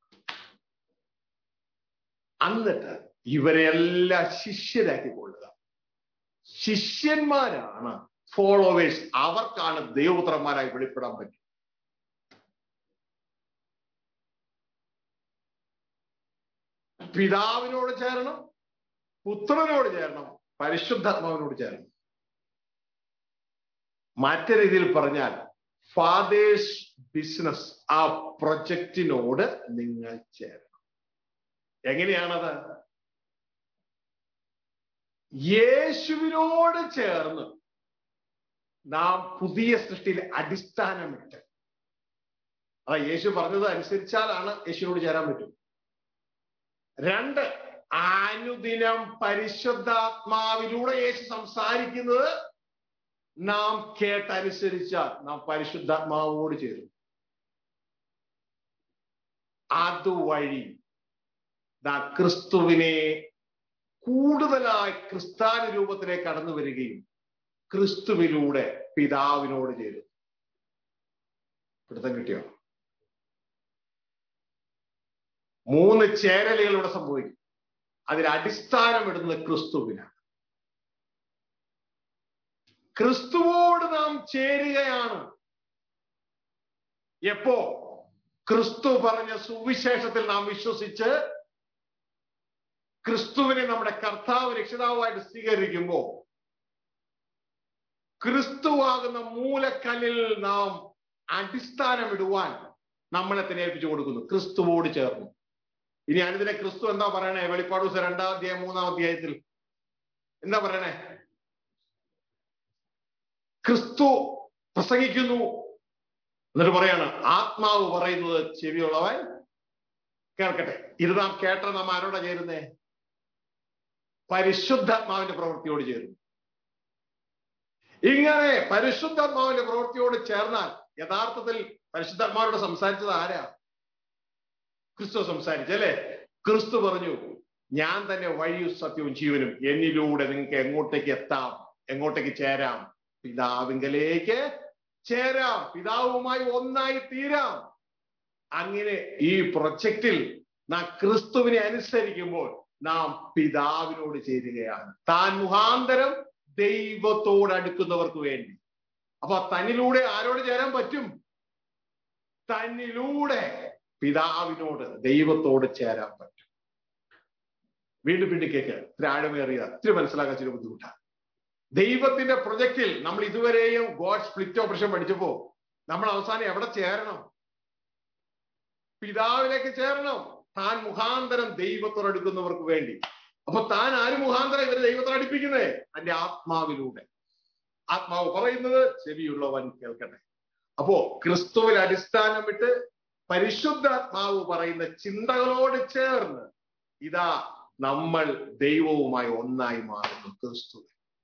എന്നിട്ട് ഇവരെല്ലാം ശിഷ്യരാക്കി കൊള്ളുക ശിഷ്യന്മാരാണ് ഫോളോവേഴ്സ് അവർക്കാണ് ദൈവപുത്രന്മാരായി വെളിപ്പെടാൻ പറ്റും പിതാവിനോട് ചേരണം പുത്രനോട് ചേരണം പരിശുദ്ധാത്മാവിനോട് ചേരണം മറ്റു രീതിയിൽ പറഞ്ഞാൽ ഫാദേഴ്സ് ബിസിനസ് ആ പ്രൊജക്റ്റിനോട് നിങ്ങൾ ചേരണം എങ്ങനെയാണത് യേശുവിനോട് ചേർന്ന് നാം പുതിയ സൃഷ്ടിയിൽ അടിസ്ഥാനമിട്ട് അതാ യേശു പറഞ്ഞത് അനുസരിച്ചാലാണ് യേശുവിനോട് ചേരാൻ പറ്റും രണ്ട് അനുദിനം പരിശുദ്ധാത്മാവിലൂടെ യേശു സംസാരിക്കുന്നത് നാം കേട്ടനുസരിച്ചാൽ നാം പരിശുദ്ധാത്മാവോട് ചേരും അതുവഴി നാം ക്രിസ്തുവിനെ കൂടുതലായി ക്രിസ്താന രൂപത്തിലേക്ക് കടന്നു വരികയും ക്രിസ്തുവിലൂടെ പിതാവിനോട് ചേരും പിടുത്തം കിട്ടിയോ മൂന്ന് ചേരലുകൾ ഇവിടെ സംഭവിക്കും അതിൽ അടിസ്ഥാനമിടുന്നത് ക്രിസ്തുവിനാണ് ക്രിസ്തുവോട് നാം ചേരുകയാണ് എപ്പോ ക്രിസ്തു പറഞ്ഞ സുവിശേഷത്തിൽ നാം വിശ്വസിച്ച് ക്രിസ്തുവിനെ നമ്മുടെ കർത്താവ് രക്ഷിതാവായിട്ട് സ്വീകരിക്കുമ്പോ ക്രിസ്തുവാകുന്ന മൂലക്കല്ലിൽ നാം അടിസ്ഥാനമിടുവാൻ നമ്മളെ തന്നെ ഏൽപ്പിച്ചു കൊടുക്കുന്നു ക്രിസ്തുവോട് ചേർന്നു ഇനി അനുദിന ക്രിസ്തു എന്താ പറയണേ വെളിപ്പാട് ദിവസം രണ്ടാം അധ്യായം മൂന്നാം അധ്യായത്തിൽ എന്താ പറയണേ ക്രിസ്തു പ്രസംഗിക്കുന്നു എന്നിട്ട് പറയാണ് ആത്മാവ് പറയുന്നത് ചെവിയുള്ളവൻ കേൾക്കട്ടെ ഇത് നാം കേട്ട നാം ആരോടാ ചേരുന്നേ പരിശുദ്ധാത്മാവിന്റെ പ്രവൃത്തിയോട് ചേരുന്നു ഇങ്ങനെ പരിശുദ്ധാത്മാവിന്റെ പ്രവൃത്തിയോട് ചേർന്നാൽ യഥാർത്ഥത്തിൽ പരിശുദ്ധാത്മാവോട് സംസാരിച്ചത് ആരാ ക്രിസ്തു സംസാരിച്ചല്ലേ ക്രിസ്തു പറഞ്ഞു ഞാൻ തന്നെ വഴിയും സത്യവും ജീവനും എന്നിലൂടെ നിങ്ങൾക്ക് എങ്ങോട്ടേക്ക് എത്താം എങ്ങോട്ടേക്ക് ചേരാം പിതാവിങ്കലേക്ക് ചേരാം പിതാവുമായി ഒന്നായി തീരാം അങ്ങനെ ഈ പ്രൊജക്റ്റിൽ നാം ക്രിസ്തുവിനെ അനുസരിക്കുമ്പോൾ നാം പിതാവിനോട് ചേരുകയാണ് താൻ മുഖാന്തരം ദൈവത്തോട് അടുക്കുന്നവർക്ക് വേണ്ടി അപ്പൊ തന്നിലൂടെ ആരോട് ചേരാൻ പറ്റും തന്നിലൂടെ പിതാവിനോട് ദൈവത്തോട് ചേരാൻ പറ്റും വീണ്ടും വീണ്ടും കേക്ക് ഇത്തിരി ആഴമേറിയ ഇത്തിരി മനസ്സിലാക്കാൻ ചില ബുദ്ധിമുട്ടാണ് ദൈവത്തിന്റെ പ്രൊജക്റ്റിൽ നമ്മൾ ഇതുവരെയും ഗോഡ് സ്പ്ലിറ്റ് ഓപ്പറേഷൻ പഠിച്ചപ്പോ നമ്മൾ അവസാനം എവിടെ ചേരണം പിതാവിലേക്ക് ചേരണം താൻ മുഖാന്തരം ദൈവത്തോട് അടുക്കുന്നവർക്ക് വേണ്ടി അപ്പൊ താൻ ആര് മുഖാന്തരം ഇവര് ദൈവത്തോട് അടുപ്പിക്കുന്നേ തന്റെ ആത്മാവിലൂടെ ആത്മാവ് പറയുന്നത് ചെവിയുള്ളവൻ കേൾക്കട്ടെ അപ്പോ ക്രിസ്തുവിൽ അടിസ്ഥാനമിട്ട് പരിശുദ്ധാത്മാവ് പറയുന്ന ചിന്തകളോട് ചേർന്ന് ഇതാ നമ്മൾ ദൈവവുമായി ഒന്നായി മാറുന്നു ക്രിസ്തു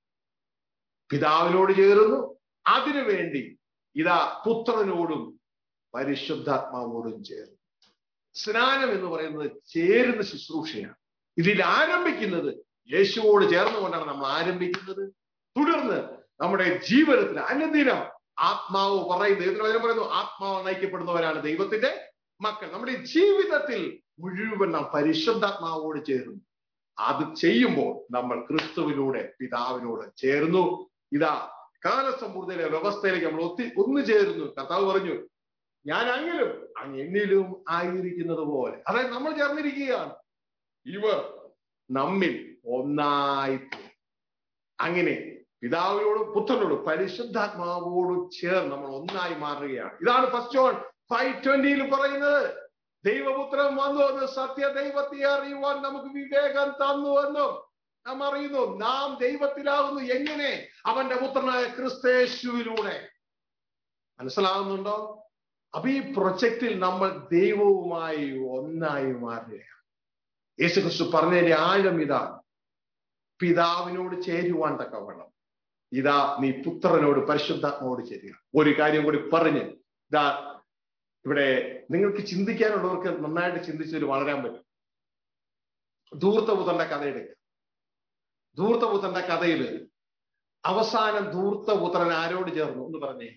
പിതാവിനോട് ചേരുന്നു അതിനുവേണ്ടി ഇതാ പുത്രനോടും പരിശുദ്ധാത്മാവോടും ചേർന്നു സ്നാനം എന്ന് പറയുന്നത് ചേരുന്ന ശുശ്രൂഷയാണ് ഇതിൽ ആരംഭിക്കുന്നത് യേശുവോട് ചേർന്നുകൊണ്ടാണ് നമ്മൾ ആരംഭിക്കുന്നത് തുടർന്ന് നമ്മുടെ ജീവിതത്തിൽ അനുദിനം ആത്മാവ് പറയുന്നത് ദൈവത്തിന് വചനം പറയുന്നു ആത്മാവ് നയിക്കപ്പെടുന്നവരാണ് ദൈവത്തിന്റെ മക്കൾ നമ്മുടെ ജീവിതത്തിൽ മുഴുവൻ നാം പരിശുദ്ധാത്മാവോട് ചേരുന്നു അത് ചെയ്യുമ്പോൾ നമ്മൾ ക്രിസ്തുവിലൂടെ പിതാവിനോട് ചേർന്നു ഇതാ കാലസമ്പൂർത്തിയിലെ വ്യവസ്ഥയിലേക്ക് നമ്മൾ ഒത്തി ഒന്നു ചേരുന്നു കർത്താവ് പറഞ്ഞു ഞാൻ അങ്ങിലും അങ്ങ് എന്നിലും ആയിരിക്കുന്നത് പോലെ അതായത് നമ്മൾ ചേർന്നിരിക്കുകയാണ് ഇവർ നമ്മിൽ ഒന്നായി അങ്ങനെ പിതാവിനോടും പുത്രനോടും പരിശുദ്ധാത്മാവോടും ചേർന്ന് നമ്മൾ ഒന്നായി മാറുകയാണ് ഇതാണ് ഫസ്റ്റ് ജോൺ ഫൈവ് ട്വന്റിയിൽ പറയുന്നത് ദൈവപുത്രൻ വന്നു എന്ന് സത്യ ദൈവത്തെ അറിയുവാൻ നമുക്ക് വിവേകം തന്നു എന്നും നാം അറിയുന്നു നാം ദൈവത്തിലാകുന്നു എങ്ങനെ അവന്റെ പുത്രനായ ക്രിസ്തേശുവിലൂടെ മനസ്സിലാകുന്നുണ്ടോ അപ്പൊ ഈ പ്രൊജക്റ്റിൽ നമ്മൾ ദൈവവുമായി ഒന്നായി മാറുകയാണ് യേശുക്രിസ്തു പറഞ്ഞതിന്റെ ആഴം ഇതാണ് പിതാവിനോട് ചേരുവാൻ തക്കവണ്ണം ഇതാ നീ പുത്രനോട് പരിശുദ്ധാത്മാവോട് ചേരുക ഒരു കാര്യം കൂടി പറഞ്ഞ് ഇതാ ഇവിടെ നിങ്ങൾക്ക് ചിന്തിക്കാനുള്ളവർക്ക് നന്നായിട്ട് ചിന്തിച്ചതിൽ വളരാൻ പറ്റും ധൂർത്തപുത്രന്റെ കഥ എടുക്കുക ധൂർത്തപുത്രന്റെ കഥയിൽ അവസാനം ധൂർത്തപുത്രൻ ആരോട് ചേർന്നു എന്ന് പറഞ്ഞേ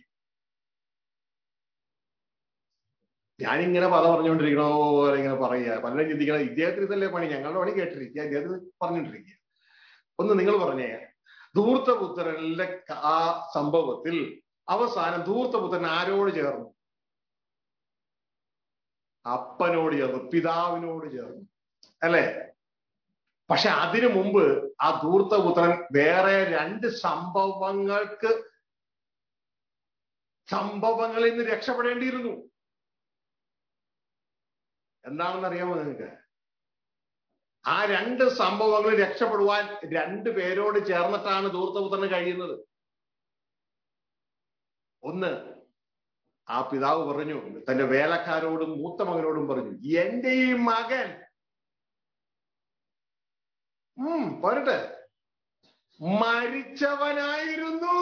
ഞാനിങ്ങനെ പദം പറഞ്ഞുകൊണ്ടിരിക്കണോ പോലെ ഇങ്ങനെ പറയുക പലരും ചിന്തിക്കണം ഇദ്ദേഹത്തിന് ഇതല്ലേ പണി ഞങ്ങളുടെ പണി കേട്ടിരിക്കുക ഇദ്ദേഹത്തിന് പറഞ്ഞുകൊണ്ടിരിക്കുക ഒന്ന് നിങ്ങൾ പറഞ്ഞേ ധൂർത്തപുത്രനിലെ ആ സംഭവത്തിൽ അവസാനം ധൂർത്തപുത്രൻ ആരോട് ചേർന്നു അപ്പനോട് ചേർന്നു പിതാവിനോട് ചേർന്നു അല്ലെ പക്ഷെ അതിനു മുമ്പ് ആ ധൂർത്തപുത്രൻ വേറെ രണ്ട് സംഭവങ്ങൾക്ക് സംഭവങ്ങളിൽ നിന്ന് രക്ഷപ്പെടേണ്ടിയിരുന്നു എന്താണെന്ന് അറിയാമോ നിങ്ങൾക്ക് ആ രണ്ട് സംഭവങ്ങൾ രക്ഷപ്പെടുവാൻ രണ്ട് പേരോട് ചേർന്നിട്ടാണ് ധൂർത്തപുത്രന് കഴിയുന്നത് ഒന്ന് ആ പിതാവ് പറഞ്ഞു തന്റെ വേലക്കാരോടും മൂത്ത മകനോടും പറഞ്ഞു എന്റെ ഈ മകൻ ഉം പോരട്ടെ മരിച്ചവനായിരുന്നു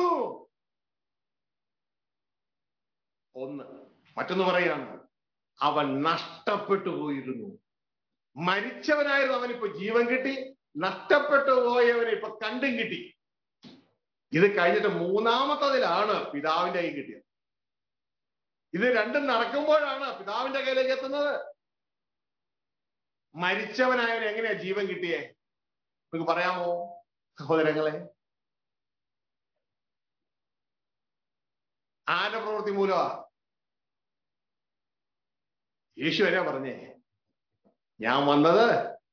ഒന്ന് മറ്റൊന്ന് പറയാണ് അവൻ നഷ്ടപ്പെട്ടു പോയിരുന്നു മരിച്ചവനായിരുന്നു അവനിപ്പോ ജീവൻ കിട്ടി നഷ്ടപ്പെട്ടു പോയവനെ ഇപ്പൊ കണ്ടും കിട്ടി ഇത് കഴിഞ്ഞിട്ട് മൂന്നാമത്തതിലാണ് പിതാവിന്റെ കൈ കിട്ടിയത് ഇത് രണ്ടും നടക്കുമ്പോഴാണ് പിതാവിന്റെ കയ്യിലേക്ക് എത്തുന്നത് മരിച്ചവനായവൻ എങ്ങനെയാ ജീവൻ കിട്ടിയേ നിങ്ങൾക്ക് പറയാമോ സഹോദരങ്ങളെ ആരുടെ പ്രവൃത്തി മൂലമാ യേശു വരെ പറഞ്ഞേ ഞാൻ വന്നത്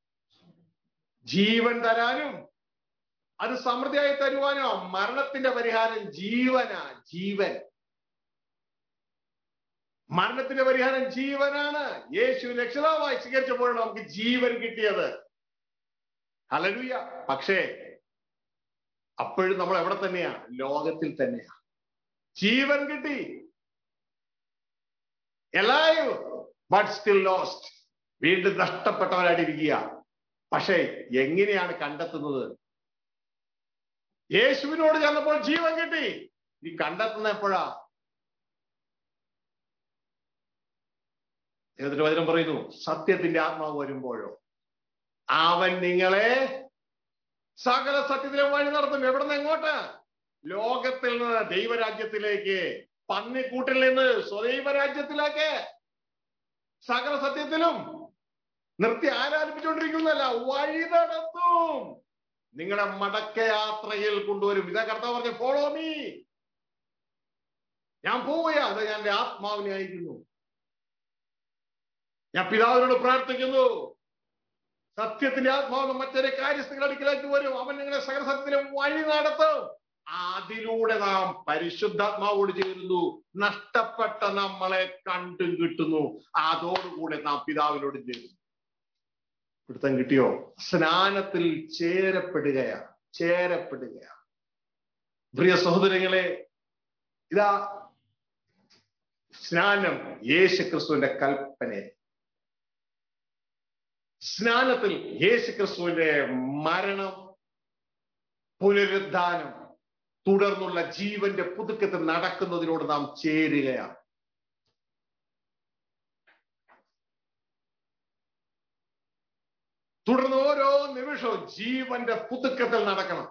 ജീവൻ തരാനും അത് സമൃദ്ധിയായി തരുവാനോ മരണത്തിന്റെ പരിഹാരം ജീവനാ ജീവൻ മരണത്തിന്റെ പരിഹാരം ജീവനാണ് യേശു രക്ഷിതാവായി സ്വീകരിച്ചപ്പോഴാണ് നമുക്ക് ജീവൻ കിട്ടിയത് ഹലലുയ പക്ഷേ അപ്പോഴും നമ്മൾ എവിടെ തന്നെയാ ലോകത്തിൽ തന്നെയാ ജീവൻ കിട്ടി എലൈവ് ബട്ട് സ്റ്റിൽ ലോസ്റ്റ് വീണ്ടും നഷ്ടപ്പെട്ടവരായിട്ടിരിക്കുക പക്ഷേ എങ്ങനെയാണ് കണ്ടെത്തുന്നത് യേശുവിനോട് ചെന്നപ്പോൾ ജീവൻ കിട്ടി ഈ കണ്ടെത്തുന്ന എപ്പോഴാ ദൈവത്തിന്റെ വചനം പറയുന്നു സത്യത്തിന്റെ ആത്മാവ് വരുമ്പോഴോ അവൻ നിങ്ങളെ സകല സത്യത്തിലും വഴി നടത്തും എവിടെ നിന്ന് എങ്ങോട്ട് ലോകത്തിൽ നിന്ന് ദൈവരാജ്യത്തിലേക്ക് പന്നിക്കൂട്ടിൽ നിന്ന് സ്വദൈവരാജ്യത്തിലേക്ക് സകല സത്യത്തിലും നിർത്തി ആരാധിപ്പിച്ചുകൊണ്ടിരിക്കുന്നല്ല വഴി നടത്തും നിങ്ങളുടെ മടക്കയാത്രയിൽ കൊണ്ടുവരും ഇതാ കർത്താവ് പറഞ്ഞു ഫോളോ മീ ഞാൻ പോവുക അത് ഞാൻ എന്റെ ആത്മാവിനെ അയക്കുന്നു ഞാൻ പിതാവിനോട് പ്രാർത്ഥിക്കുന്നു സത്യത്തിന്റെ ആത്മാവ് മറ്റൊരു കാര്യസ്ഥകൾ അടുക്കിലേക്ക് വരും അവൻ നിങ്ങളെ സകല സത്യത്തിലും വഴി നടത്തും അതിലൂടെ നാം പരിശുദ്ധാത്മാവോട് ചേരുന്നു നഷ്ടപ്പെട്ട നമ്മളെ കണ്ടും കിട്ടുന്നു അതോടുകൂടെ നാം പിതാവിനോട് ചേരുന്നു പിടുത്തം കിട്ടിയോ സ്നാനത്തിൽ ചേരപ്പെടുകയാണ് ചേരപ്പെടുകയാണ് പ്രിയ സഹോദരങ്ങളെ ഇതാ സ്നാനം യേശു ക്രിസ്തുവിന്റെ കൽപ്പന സ്നാനത്തിൽ യേശു ക്രിസ്തുവിന്റെ മരണം പുനരുദ്ധാനം തുടർന്നുള്ള ജീവന്റെ പുതുക്കത്തിൽ നടക്കുന്നതിനോട് നാം ചേരുകയാണ് തുടർന്ന് ഓരോ നിമിഷവും ജീവന്റെ പുതുക്കത്തിൽ നടക്കണം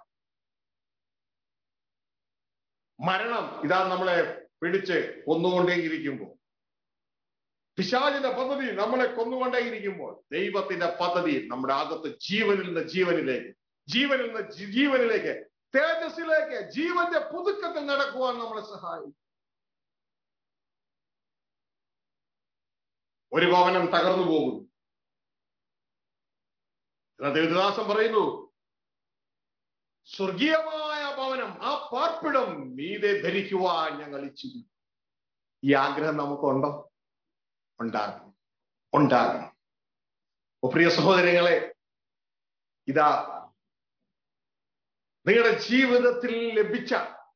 മരണം ഇതാ നമ്മളെ പിടിച്ച് കൊന്നുകൊണ്ടേയിരിക്കുമ്പോൾ പിശാചിന്റെ പദ്ധതി നമ്മളെ കൊന്നുകൊണ്ടേയിരിക്കുമ്പോൾ ദൈവത്തിന്റെ പദ്ധതി നമ്മുടെ അകത്ത് ജീവനിൽ നിന്ന് ജീവനിലേക്ക് ജീവനിൽ നിന്ന് ജി- ജീവനിലേക്ക് തേജസ്സിലേക്ക് ജീവന്റെ പുതുക്കത്തിൽ നടക്കുവാൻ നമ്മളെ സഹായിക്കും ഒരു ഭവനം തകർന്നു പോകുന്നു എന്നാൽ ദേവദാസൻ പറയുന്നു സ്വർഗീയമായ ഭവനം ആ പാർപ്പിടം മീതെ ധരിക്കുവാൻ ഞങ്ങൾ ഇച്ഛിക്കുന്നു ഈ ആഗ്രഹം നമുക്കുണ്ടോ ഉണ്ടാകും ഉണ്ടാകും ഓ പ്രിയ സഹോദരങ്ങളെ ഇതാ നിങ്ങളുടെ ജീവിതത്തിൽ ലഭിച്ച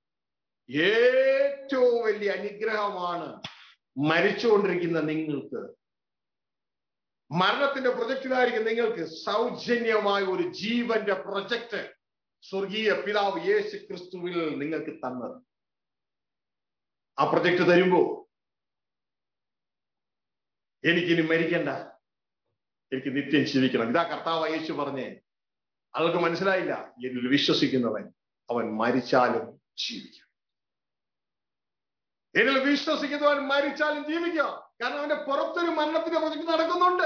ഏറ്റവും വലിയ അനുഗ്രഹമാണ് മരിച്ചുകൊണ്ടിരിക്കുന്ന നിങ്ങൾക്ക് മരണത്തിന്റെ പ്രൊജക്റ്റിലായിരിക്കും നിങ്ങൾക്ക് സൗജന്യമായ ഒരു ജീവന്റെ പ്രൊജക്ട് സ്വർഗീയ പിതാവ് യേശു ക്രിസ്തുവിൽ നിങ്ങൾക്ക് തന്നത് ആ പ്രൊജക്ട് തരുമ്പോ എനിക്കിനി മരിക്കണ്ട എനിക്ക് നിത്യം ജീവിക്കണം ഇതാ കർത്താവ് യേശു പറഞ്ഞേ അവർക്ക് മനസ്സിലായില്ല എന്നിൽ വിശ്വസിക്കുന്നവൻ അവൻ മരിച്ചാലും ജീവിക്കും എന്നിൽ വിശ്വസിക്കുന്നവൻ മരിച്ചാലും ജീവിക്കാം കാരണം അവന്റെ പുറത്തൊരു മരണത്തിന്റെ പ്രൊജക്ട് നടക്കുന്നുണ്ട്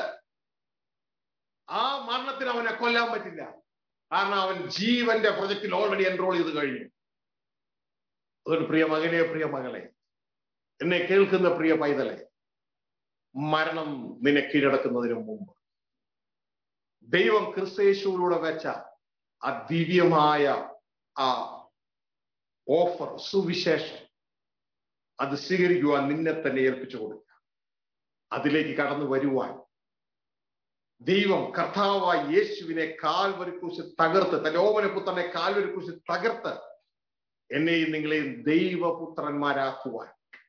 ആ മരണത്തിന് അവനെ കൊല്ലാൻ പറ്റില്ല കാരണം അവൻ ജീവന്റെ പ്രൊജക്റ്റിൽ ഓൾറെഡി എൻറോൾ ചെയ്ത് കഴിഞ്ഞു അതുകൊണ്ട് പ്രിയ മകനെ പ്രിയ മകളെ എന്നെ കേൾക്കുന്ന പ്രിയ പൈതലെ മരണം നിന്നെ കീഴടക്കുന്നതിന് മുമ്പ് ദൈവം ക്രിസ്തേശുവിലൂടെ വെച്ച ആ ദിവ്യമായ ആ ഓഫർ സുവിശേഷം അത് സ്വീകരിക്കുവാൻ നിന്നെ തന്നെ ഏൽപ്പിച്ചു കൊടുക്കുക അതിലേക്ക് കടന്നു വരുവാൻ ദൈവം കർത്താവായ യേശുവിനെ കാൽവരിക്കുറിച്ച് തകർത്ത് തന്റെ ഓമനപുത്രനെ കാൽവരിക്കുറിച്ച് തകർത്ത് എന്നെയും നിങ്ങളെയും ദൈവപുത്രന്മാരാക്കുവാൻ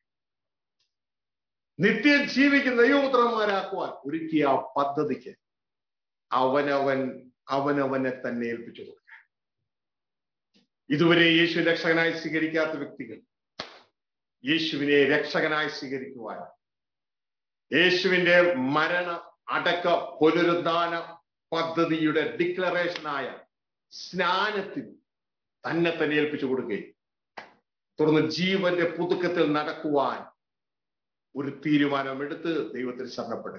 നിത്യം ജീവിക്കുന്ന ദൈവപുത്രന്മാരാക്കുവാൻ ഒരുക്കിയ ആ പദ്ധതിക്ക് അവനവൻ അവനവനെ തന്നെ ഏൽപ്പിച്ചു കൊടുക്കുക ഇതുവരെ യേശു രക്ഷകനായി സ്വീകരിക്കാത്ത വ്യക്തികൾ യേശുവിനെ രക്ഷകനായി സ്വീകരിക്കുവാൻ യേശുവിന്റെ മരണ അടക്ക പുനരുദ്ധാന പദ്ധതിയുടെ ഡിക്ലറേഷനായ സ്നാനത്തിൽ തന്നെ തന്നെ ഏൽപ്പിച്ചു കൊടുക്കുകയും തുടർന്ന് ജീവന്റെ പുതുക്കത്തിൽ നടക്കുവാൻ ഒരു തീരുമാനമെടുത്ത് ദൈവത്തിൽ ശരണപ്പെടുക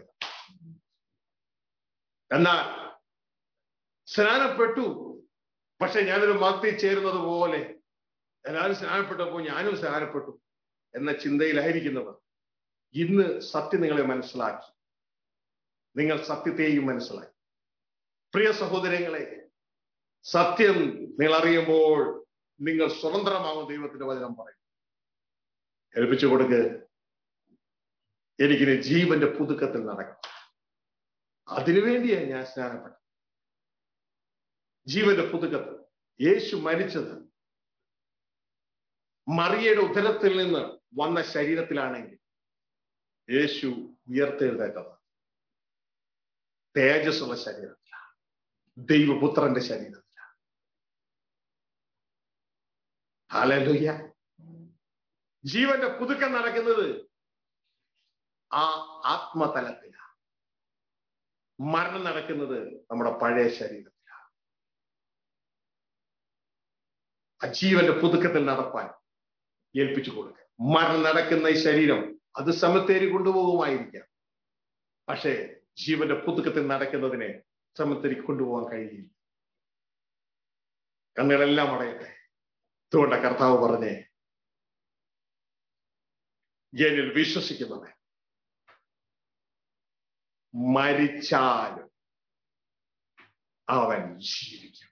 എന്നാൽ സ്നാനപ്പെട്ടു പക്ഷെ ഞാനൊരു മക്തി ചേരുന്നത് പോലെ എല്ലാവരും സ്നാനപ്പെട്ടപ്പോൾ ഞാനും സ്നാനപ്പെട്ടു എന്ന ചിന്തയിലായിരിക്കുന്നവർ ഇന്ന് സത്യം നിങ്ങളെ മനസ്സിലാക്കി നിങ്ങൾ സത്യത്തെയും മനസ്സിലാക്കി പ്രിയ സഹോദരങ്ങളെ സത്യം നിങ്ങൾ അറിയുമ്പോൾ നിങ്ങൾ സ്വതന്ത്രമാകും ദൈവത്തിന്റെ വചനം പറയും ഏൽപ്പിച്ചു കൊടുക്ക് എനിക്കിനി ജീവന്റെ പുതുക്കത്തിൽ നടക്കും അതിനുവേണ്ടിയാണ് ഞാൻ സ്നാനപ്പെട്ടത് ജീവന്റെ പുതുക്കത്തിൽ യേശു മരിച്ചത് മറിയയുടെ ഉദരത്തിൽ നിന്ന് വന്ന ശരീരത്തിലാണെങ്കിൽ യേശു ഉയർത്തെഴുന്നേറ്റത് തേജസ്സുള്ള ശരീരത്തിലാണ് ദൈവപുത്രന്റെ ശരീരത്തിലാണ് ഹാലലുയ്യ ജീവന്റെ പുതുക്കം നടക്കുന്നത് ആ ആത്മതലത്തിലാണ് മരണം നടക്കുന്നത് നമ്മുടെ പഴയ ശരീരത്തിലാണ് ആ ജീവന്റെ പുതുക്കത്തിൽ നടപ്പാൻ ഏൽപ്പിച്ചു കൊടുക്കുക മരണം നടക്കുന്ന ഈ ശരീരം അത് സമത്തേരി കൊണ്ടുപോകുമായിരിക്കാം പക്ഷേ ജീവന്റെ പുതുക്കത്തിൽ നടക്കുന്നതിനെ സമത്തേരി കൊണ്ടുപോകാൻ കഴിയില്ല കണ്ണുകളെല്ലാം അടയട്ടെ അതുകൊണ്ട് കർത്താവ് പറഞ്ഞേ എന്നിൽ വിശ്വസിക്കുന്നവൻ മരിച്ചാലും അവൻ ജീവിക്കും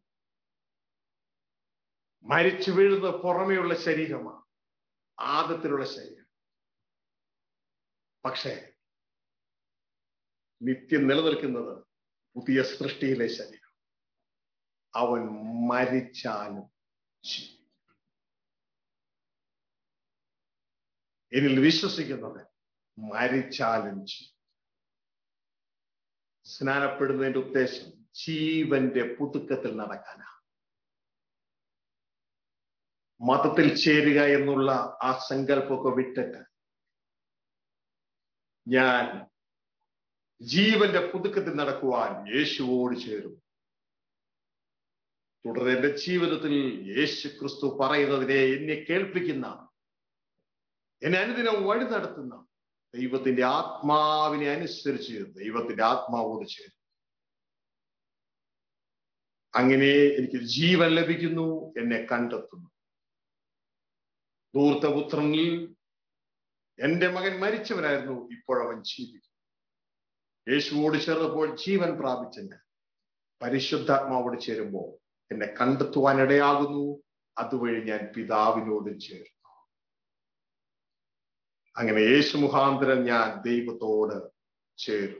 മരിച്ചു വീഴുന്ന പുറമെയുള്ള ശരീരമാണ് ആദത്തിലുള്ള ശരീരം പക്ഷേ നിത്യം നിലനിൽക്കുന്നത് പുതിയ സൃഷ്ടിയിലെ ശരീരം അവൻ മരിച്ചാലും ജീവിക്കും എന്നിൽ വിശ്വസിക്കുന്നവൻ മരിച്ചാലും ജീവിക്കും സ്നാനപ്പെടുന്നതിന്റെ ഉദ്ദേശം ജീവന്റെ പുതുക്കത്തിൽ നടക്കാനാണ് മതത്തിൽ ചേരുക എന്നുള്ള ആ സങ്കല്പമൊക്കെ വിട്ടിട്ട് ഞാൻ ജീവന്റെ പുതുക്കത്തിൽ നടക്കുവാൻ യേശുവോട് ചേരും തുടർന്ന് എന്റെ ജീവിതത്തിൽ യേശു ക്രിസ്തു പറയുന്നതിനെ എന്നെ കേൾപ്പിക്കുന്ന എന്നെ അനുദിനം വഴി നടത്തുന്ന ദൈവത്തിന്റെ ആത്മാവിനെ അനുസരിച്ച് ദൈവത്തിന്റെ ആത്മാവോട് ചേരും അങ്ങനെ എനിക്ക് ജീവൻ ലഭിക്കുന്നു എന്നെ കണ്ടെത്തുന്നു ധൂർത്തപുത്രനിൽ എന്റെ മകൻ മരിച്ചവനായിരുന്നു ഇപ്പോഴവൻ ജീവിക്കും യേശുവോട് ചേർന്നപ്പോൾ ജീവൻ പ്രാപിച്ചെന്ന് പരിശുദ്ധാത്മാവോട് ചേരുമ്പോൾ എന്നെ കണ്ടെത്തുവാൻ ഇടയാകുന്നു അതുവഴി ഞാൻ പിതാവിനോട് ചേരുന്നു അങ്ങനെ യേശു മുഖാന്തരം ഞാൻ ദൈവത്തോട് ചേരുന്നു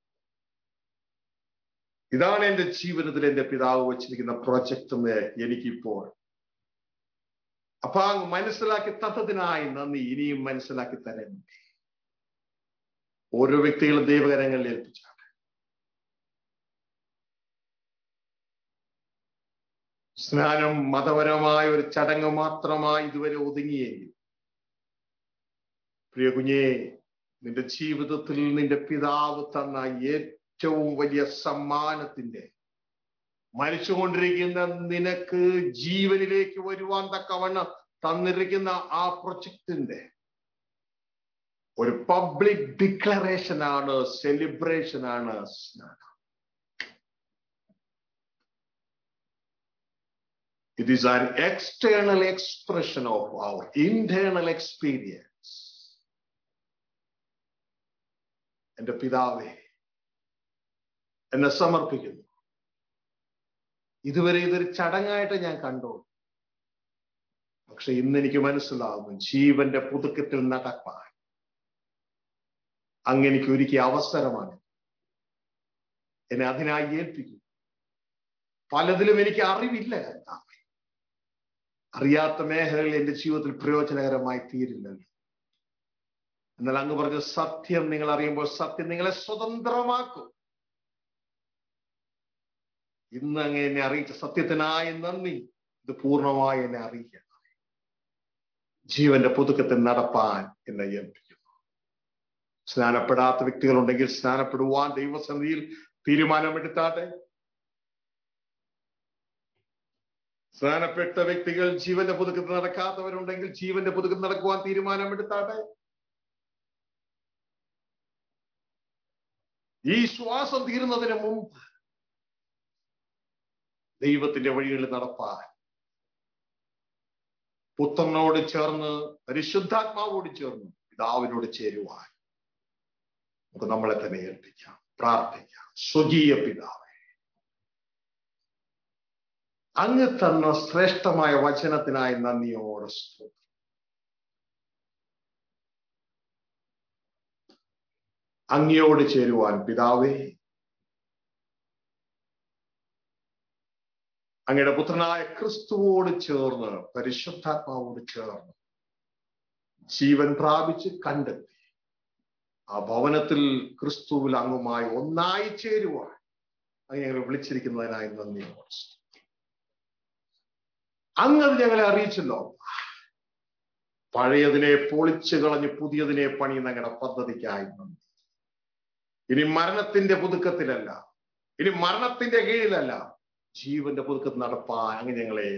ഇതാണ് എന്റെ ജീവിതത്തിൽ എന്റെ പിതാവ് വച്ചിരിക്കുന്ന പ്രൊജക്ട് എന്ന് എനിക്കിപ്പോൾ അപ്പൊ അങ്ങ് മനസ്സിലാക്കി തന്നതിനായി നന്ദി ഇനിയും മനസ്സിലാക്കി തരണമേ ഓരോ വ്യക്തികളും ദൈവകരങ്ങളിൽ ഏൽപ്പിച്ചാണ് സ്നാനം മതപരമായ ഒരു ചടങ്ങ് മാത്രമായി ഇതുവരെ ഒതുങ്ങിയെങ്കിൽ പ്രിയ കുഞ്ഞേ നിന്റെ ജീവിതത്തിൽ നിന്റെ പിതാവ് തന്ന ഏറ്റവും വലിയ സമ്മാനത്തിന്റെ മരിച്ചുകൊണ്ടിരിക്കുന്ന നിനക്ക് ജീവനിലേക്ക് വരുവാൻ തക്കവണ്ണം തന്നിരിക്കുന്ന ആ പ്രൊജക്ടിന്റെ ഒരു പബ്ലിക് ഡിക്ലറേഷൻ ആണ് സെലിബ്രേഷൻ ആണ് സ്നാനം It is an external expression of our internal experience. എന്റെ പിതാവേ എന്നെ സമർപ്പിക്കുന്നു ഇതുവരെ ഇതൊരു ചടങ്ങായിട്ട് ഞാൻ കണ്ടു പക്ഷെ ഇന്ന് എനിക്ക് മനസ്സിലാകുന്നു ജീവന്റെ പുതുക്കത്തിൽ നടപ്പാൻ അങ്ങെനിക്ക് ഒരുക്കിയ അവസരമാണ് എന്നെ അതിനായി ഏൽപ്പിക്കും പലതിലും എനിക്ക് അറിവില്ല കർത്താവേ അറിയാത്ത മേഖലകൾ എന്റെ ജീവിതത്തിൽ പ്രയോജനകരമായി തീരില്ലല്ലോ എന്നാൽ അങ്ങ് പറഞ്ഞ സത്യം നിങ്ങൾ അറിയുമ്പോൾ സത്യം നിങ്ങളെ സ്വതന്ത്രമാക്കും ഇന്ന് അങ്ങ് എന്നെ അറിയിച്ച സത്യത്തിനായി നന്ദി ഇത് പൂർണ്ണമായി എന്നെ അറിയിക്കണം ജീവന്റെ പുതുക്കത്തിൽ നടപ്പാൻ എന്നെ ഏൽപ്പിക്കുന്നു സ്നാനപ്പെടാത്ത വ്യക്തികളുണ്ടെങ്കിൽ സ്നാനപ്പെടുവാൻ ദൈവസന്നിധിയിൽ തീരുമാനമെടുത്താട്ടെ സ്നാനപ്പെട്ട വ്യക്തികൾ ജീവന്റെ പുതുക്കത്തിൽ നടക്കാത്തവരുണ്ടെങ്കിൽ ജീവന്റെ പുതുക്കത്തിൽ നടക്കുവാൻ തീരുമാനമെടുത്താട്ടെ ഈ ശ്വാസം തീരുന്നതിന് മുമ്പ് ദൈവത്തിന്റെ വഴികളിൽ നടപ്പാൻ പുത്രനോട് ചേർന്ന് പരിശുദ്ധാത്മാവോട് ചേർന്ന് പിതാവിനോട് ചേരുവാൻ നമുക്ക് നമ്മളെ തന്നെ ഏൽപ്പിക്കാം പ്രാർത്ഥിക്കാം സ്വകീയ പിതാവെ അങ്ങ് തന്ന ശ്രേഷ്ഠമായ വചനത്തിനായി നന്ദിയോടെ സ്തോത്രം അങ്ങയോട് ചേരുവാൻ പിതാവേ അങ്ങയുടെ പുത്രനായ ക്രിസ്തുവോട് ചേർന്ന് പരിശുദ്ധാത്മാവോട് ചേർന്ന് ജീവൻ പ്രാപിച്ച് കണ്ടെത്തി ആ ഭവനത്തിൽ ക്രിസ്തുവിൽ അങ്ങുമായി ഒന്നായി ചേരുവാൻ അങ്ങ് ഞങ്ങളെ വിളിച്ചിരിക്കുന്നതിനായി നന്ദിയോട് അങ്ങത് ഞങ്ങളെ അറിയിച്ചല്ലോ പഴയതിനെ പൊളിച്ചു കളഞ്ഞ് പുതിയതിനെ പണിയുന്ന ഞങ്ങളുടെ പദ്ധതിക്കായി നന്ദി ഇനി മരണത്തിന്റെ പുതുക്കത്തിലല്ല ഇനി മരണത്തിന്റെ കീഴിലല്ല ജീവന്റെ പുതുക്കത്തിൽ നടപ്പാൻ അങ്ങ് ഞങ്ങളെ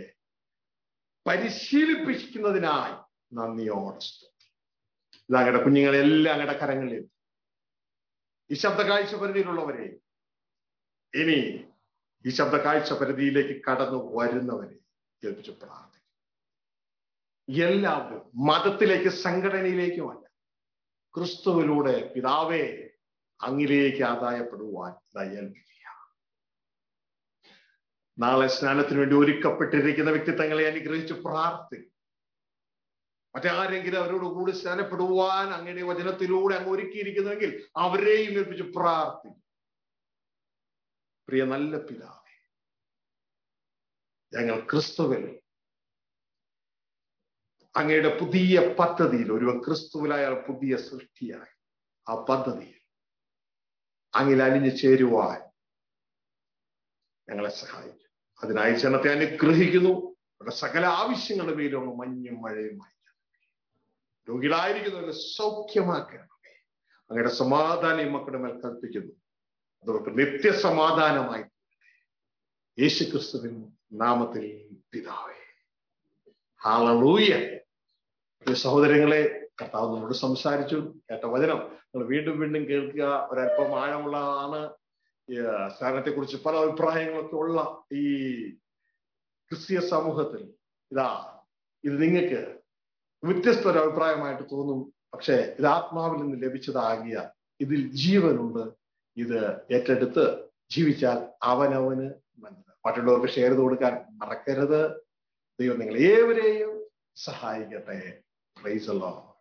പരിശീലിപ്പിക്കുന്നതിനായി നന്ദിയോടെ ഇത് അങ്ങയുടെ കുഞ്ഞുങ്ങളെല്ലാം അങ്ങയുടെ കരങ്ങളിൽ ഈ ശബ്ദ കാഴ്ച പരിധിയിലുള്ളവരെ ഇനി ഈ ശബ്ദ കാഴ്ച പരിധിയിലേക്ക് കടന്നു വരുന്നവരെ കേൾപ്പിച്ച് പ്രാർത്ഥിക്കും എല്ലാവരും മതത്തിലേക്ക് സംഘടനയിലേക്കുമല്ല ക്രിസ്തുവിലൂടെ പിതാവേ അങ്ങിലേക്ക് ആദായപ്പെടുവാൻ ഏൽപ്പിക്കുക നാളെ സ്നാനത്തിന് വേണ്ടി ഒരുക്കപ്പെട്ടിരിക്കുന്ന വ്യക്തിത്വങ്ങളെ അനുഗ്രഹിച്ച് പ്രാർത്ഥിക്കും മറ്റാരെങ്കിലും അവരോട് കൂടി സ്നാനപ്പെടുവാൻ അങ്ങയുടെ വചനത്തിലൂടെ അങ്ങ് ഒരുക്കിയിരിക്കുന്നുവെങ്കിൽ അവരെയും ഏൽപ്പിച്ച് പ്രാർത്ഥിക്കും പ്രിയ നല്ല പിതാവേ ഞങ്ങൾ ക്രിസ്തുവിൽ അങ്ങയുടെ പുതിയ പദ്ധതിയിൽ ഒരുവൻ ക്രിസ്തുവിലായാൽ പുതിയ സൃഷ്ടിയായി ആ പദ്ധതിയിൽ അങ്ങിൽ അലിഞ്ഞു ചേരുവാൻ ഞങ്ങളെ സഹായിക്കും അതിനായി ജനത്തെ അനുഗ്രഹിക്കുന്നു അവരുടെ സകല ആവശ്യങ്ങളുടെ പേരും അങ്ങ് മഞ്ഞും മഴയുമായി രോഗികളായിരിക്കുന്നവരെ സൗഖ്യമാക്കണമേ അങ്ങയുടെ സമാധാനം ഈ മക്കളുടെ മേൽ കൽപ്പിക്കുന്നു അതവർക്ക് നിത്യസമാധാനമായി യേശു ക്രിസ്തുവിൻ നാമത്തിൽ പിതാവേ ഹാലൂയ പ്രിയ സഹോദരങ്ങളെ കർത്താവ് നമ്മളോട് സംസാരിച്ചു കേട്ട വചനം നിങ്ങൾ വീണ്ടും വീണ്ടും കേൾക്കുക ഒരല്പം ആഴമുള്ളതാണ് സ്ഥാനത്തെ കുറിച്ച് പല അഭിപ്രായങ്ങളൊക്കെ ഉള്ള ഈ ക്രിസ്തീയ സമൂഹത്തിൽ ഇതാ ഇത് നിങ്ങൾക്ക് വ്യത്യസ്ത ഒരു അഭിപ്രായമായിട്ട് തോന്നും പക്ഷെ ഇത് ആത്മാവിൽ നിന്ന് ലഭിച്ചതാകിയ ഇതിൽ ജീവനുണ്ട് ഇത് ഏറ്റെടുത്ത് ജീവിച്ചാൽ അവനവന് നല്ലത് മറ്റുള്ളവർക്ക് ഷെയർ ചെയ്ത് കൊടുക്കാൻ മറക്കരുത് ദൈവം നിങ്ങൾ ഏവരെയും സഹായിക്കട്ടെ പ്രൈസ് അല്ലോ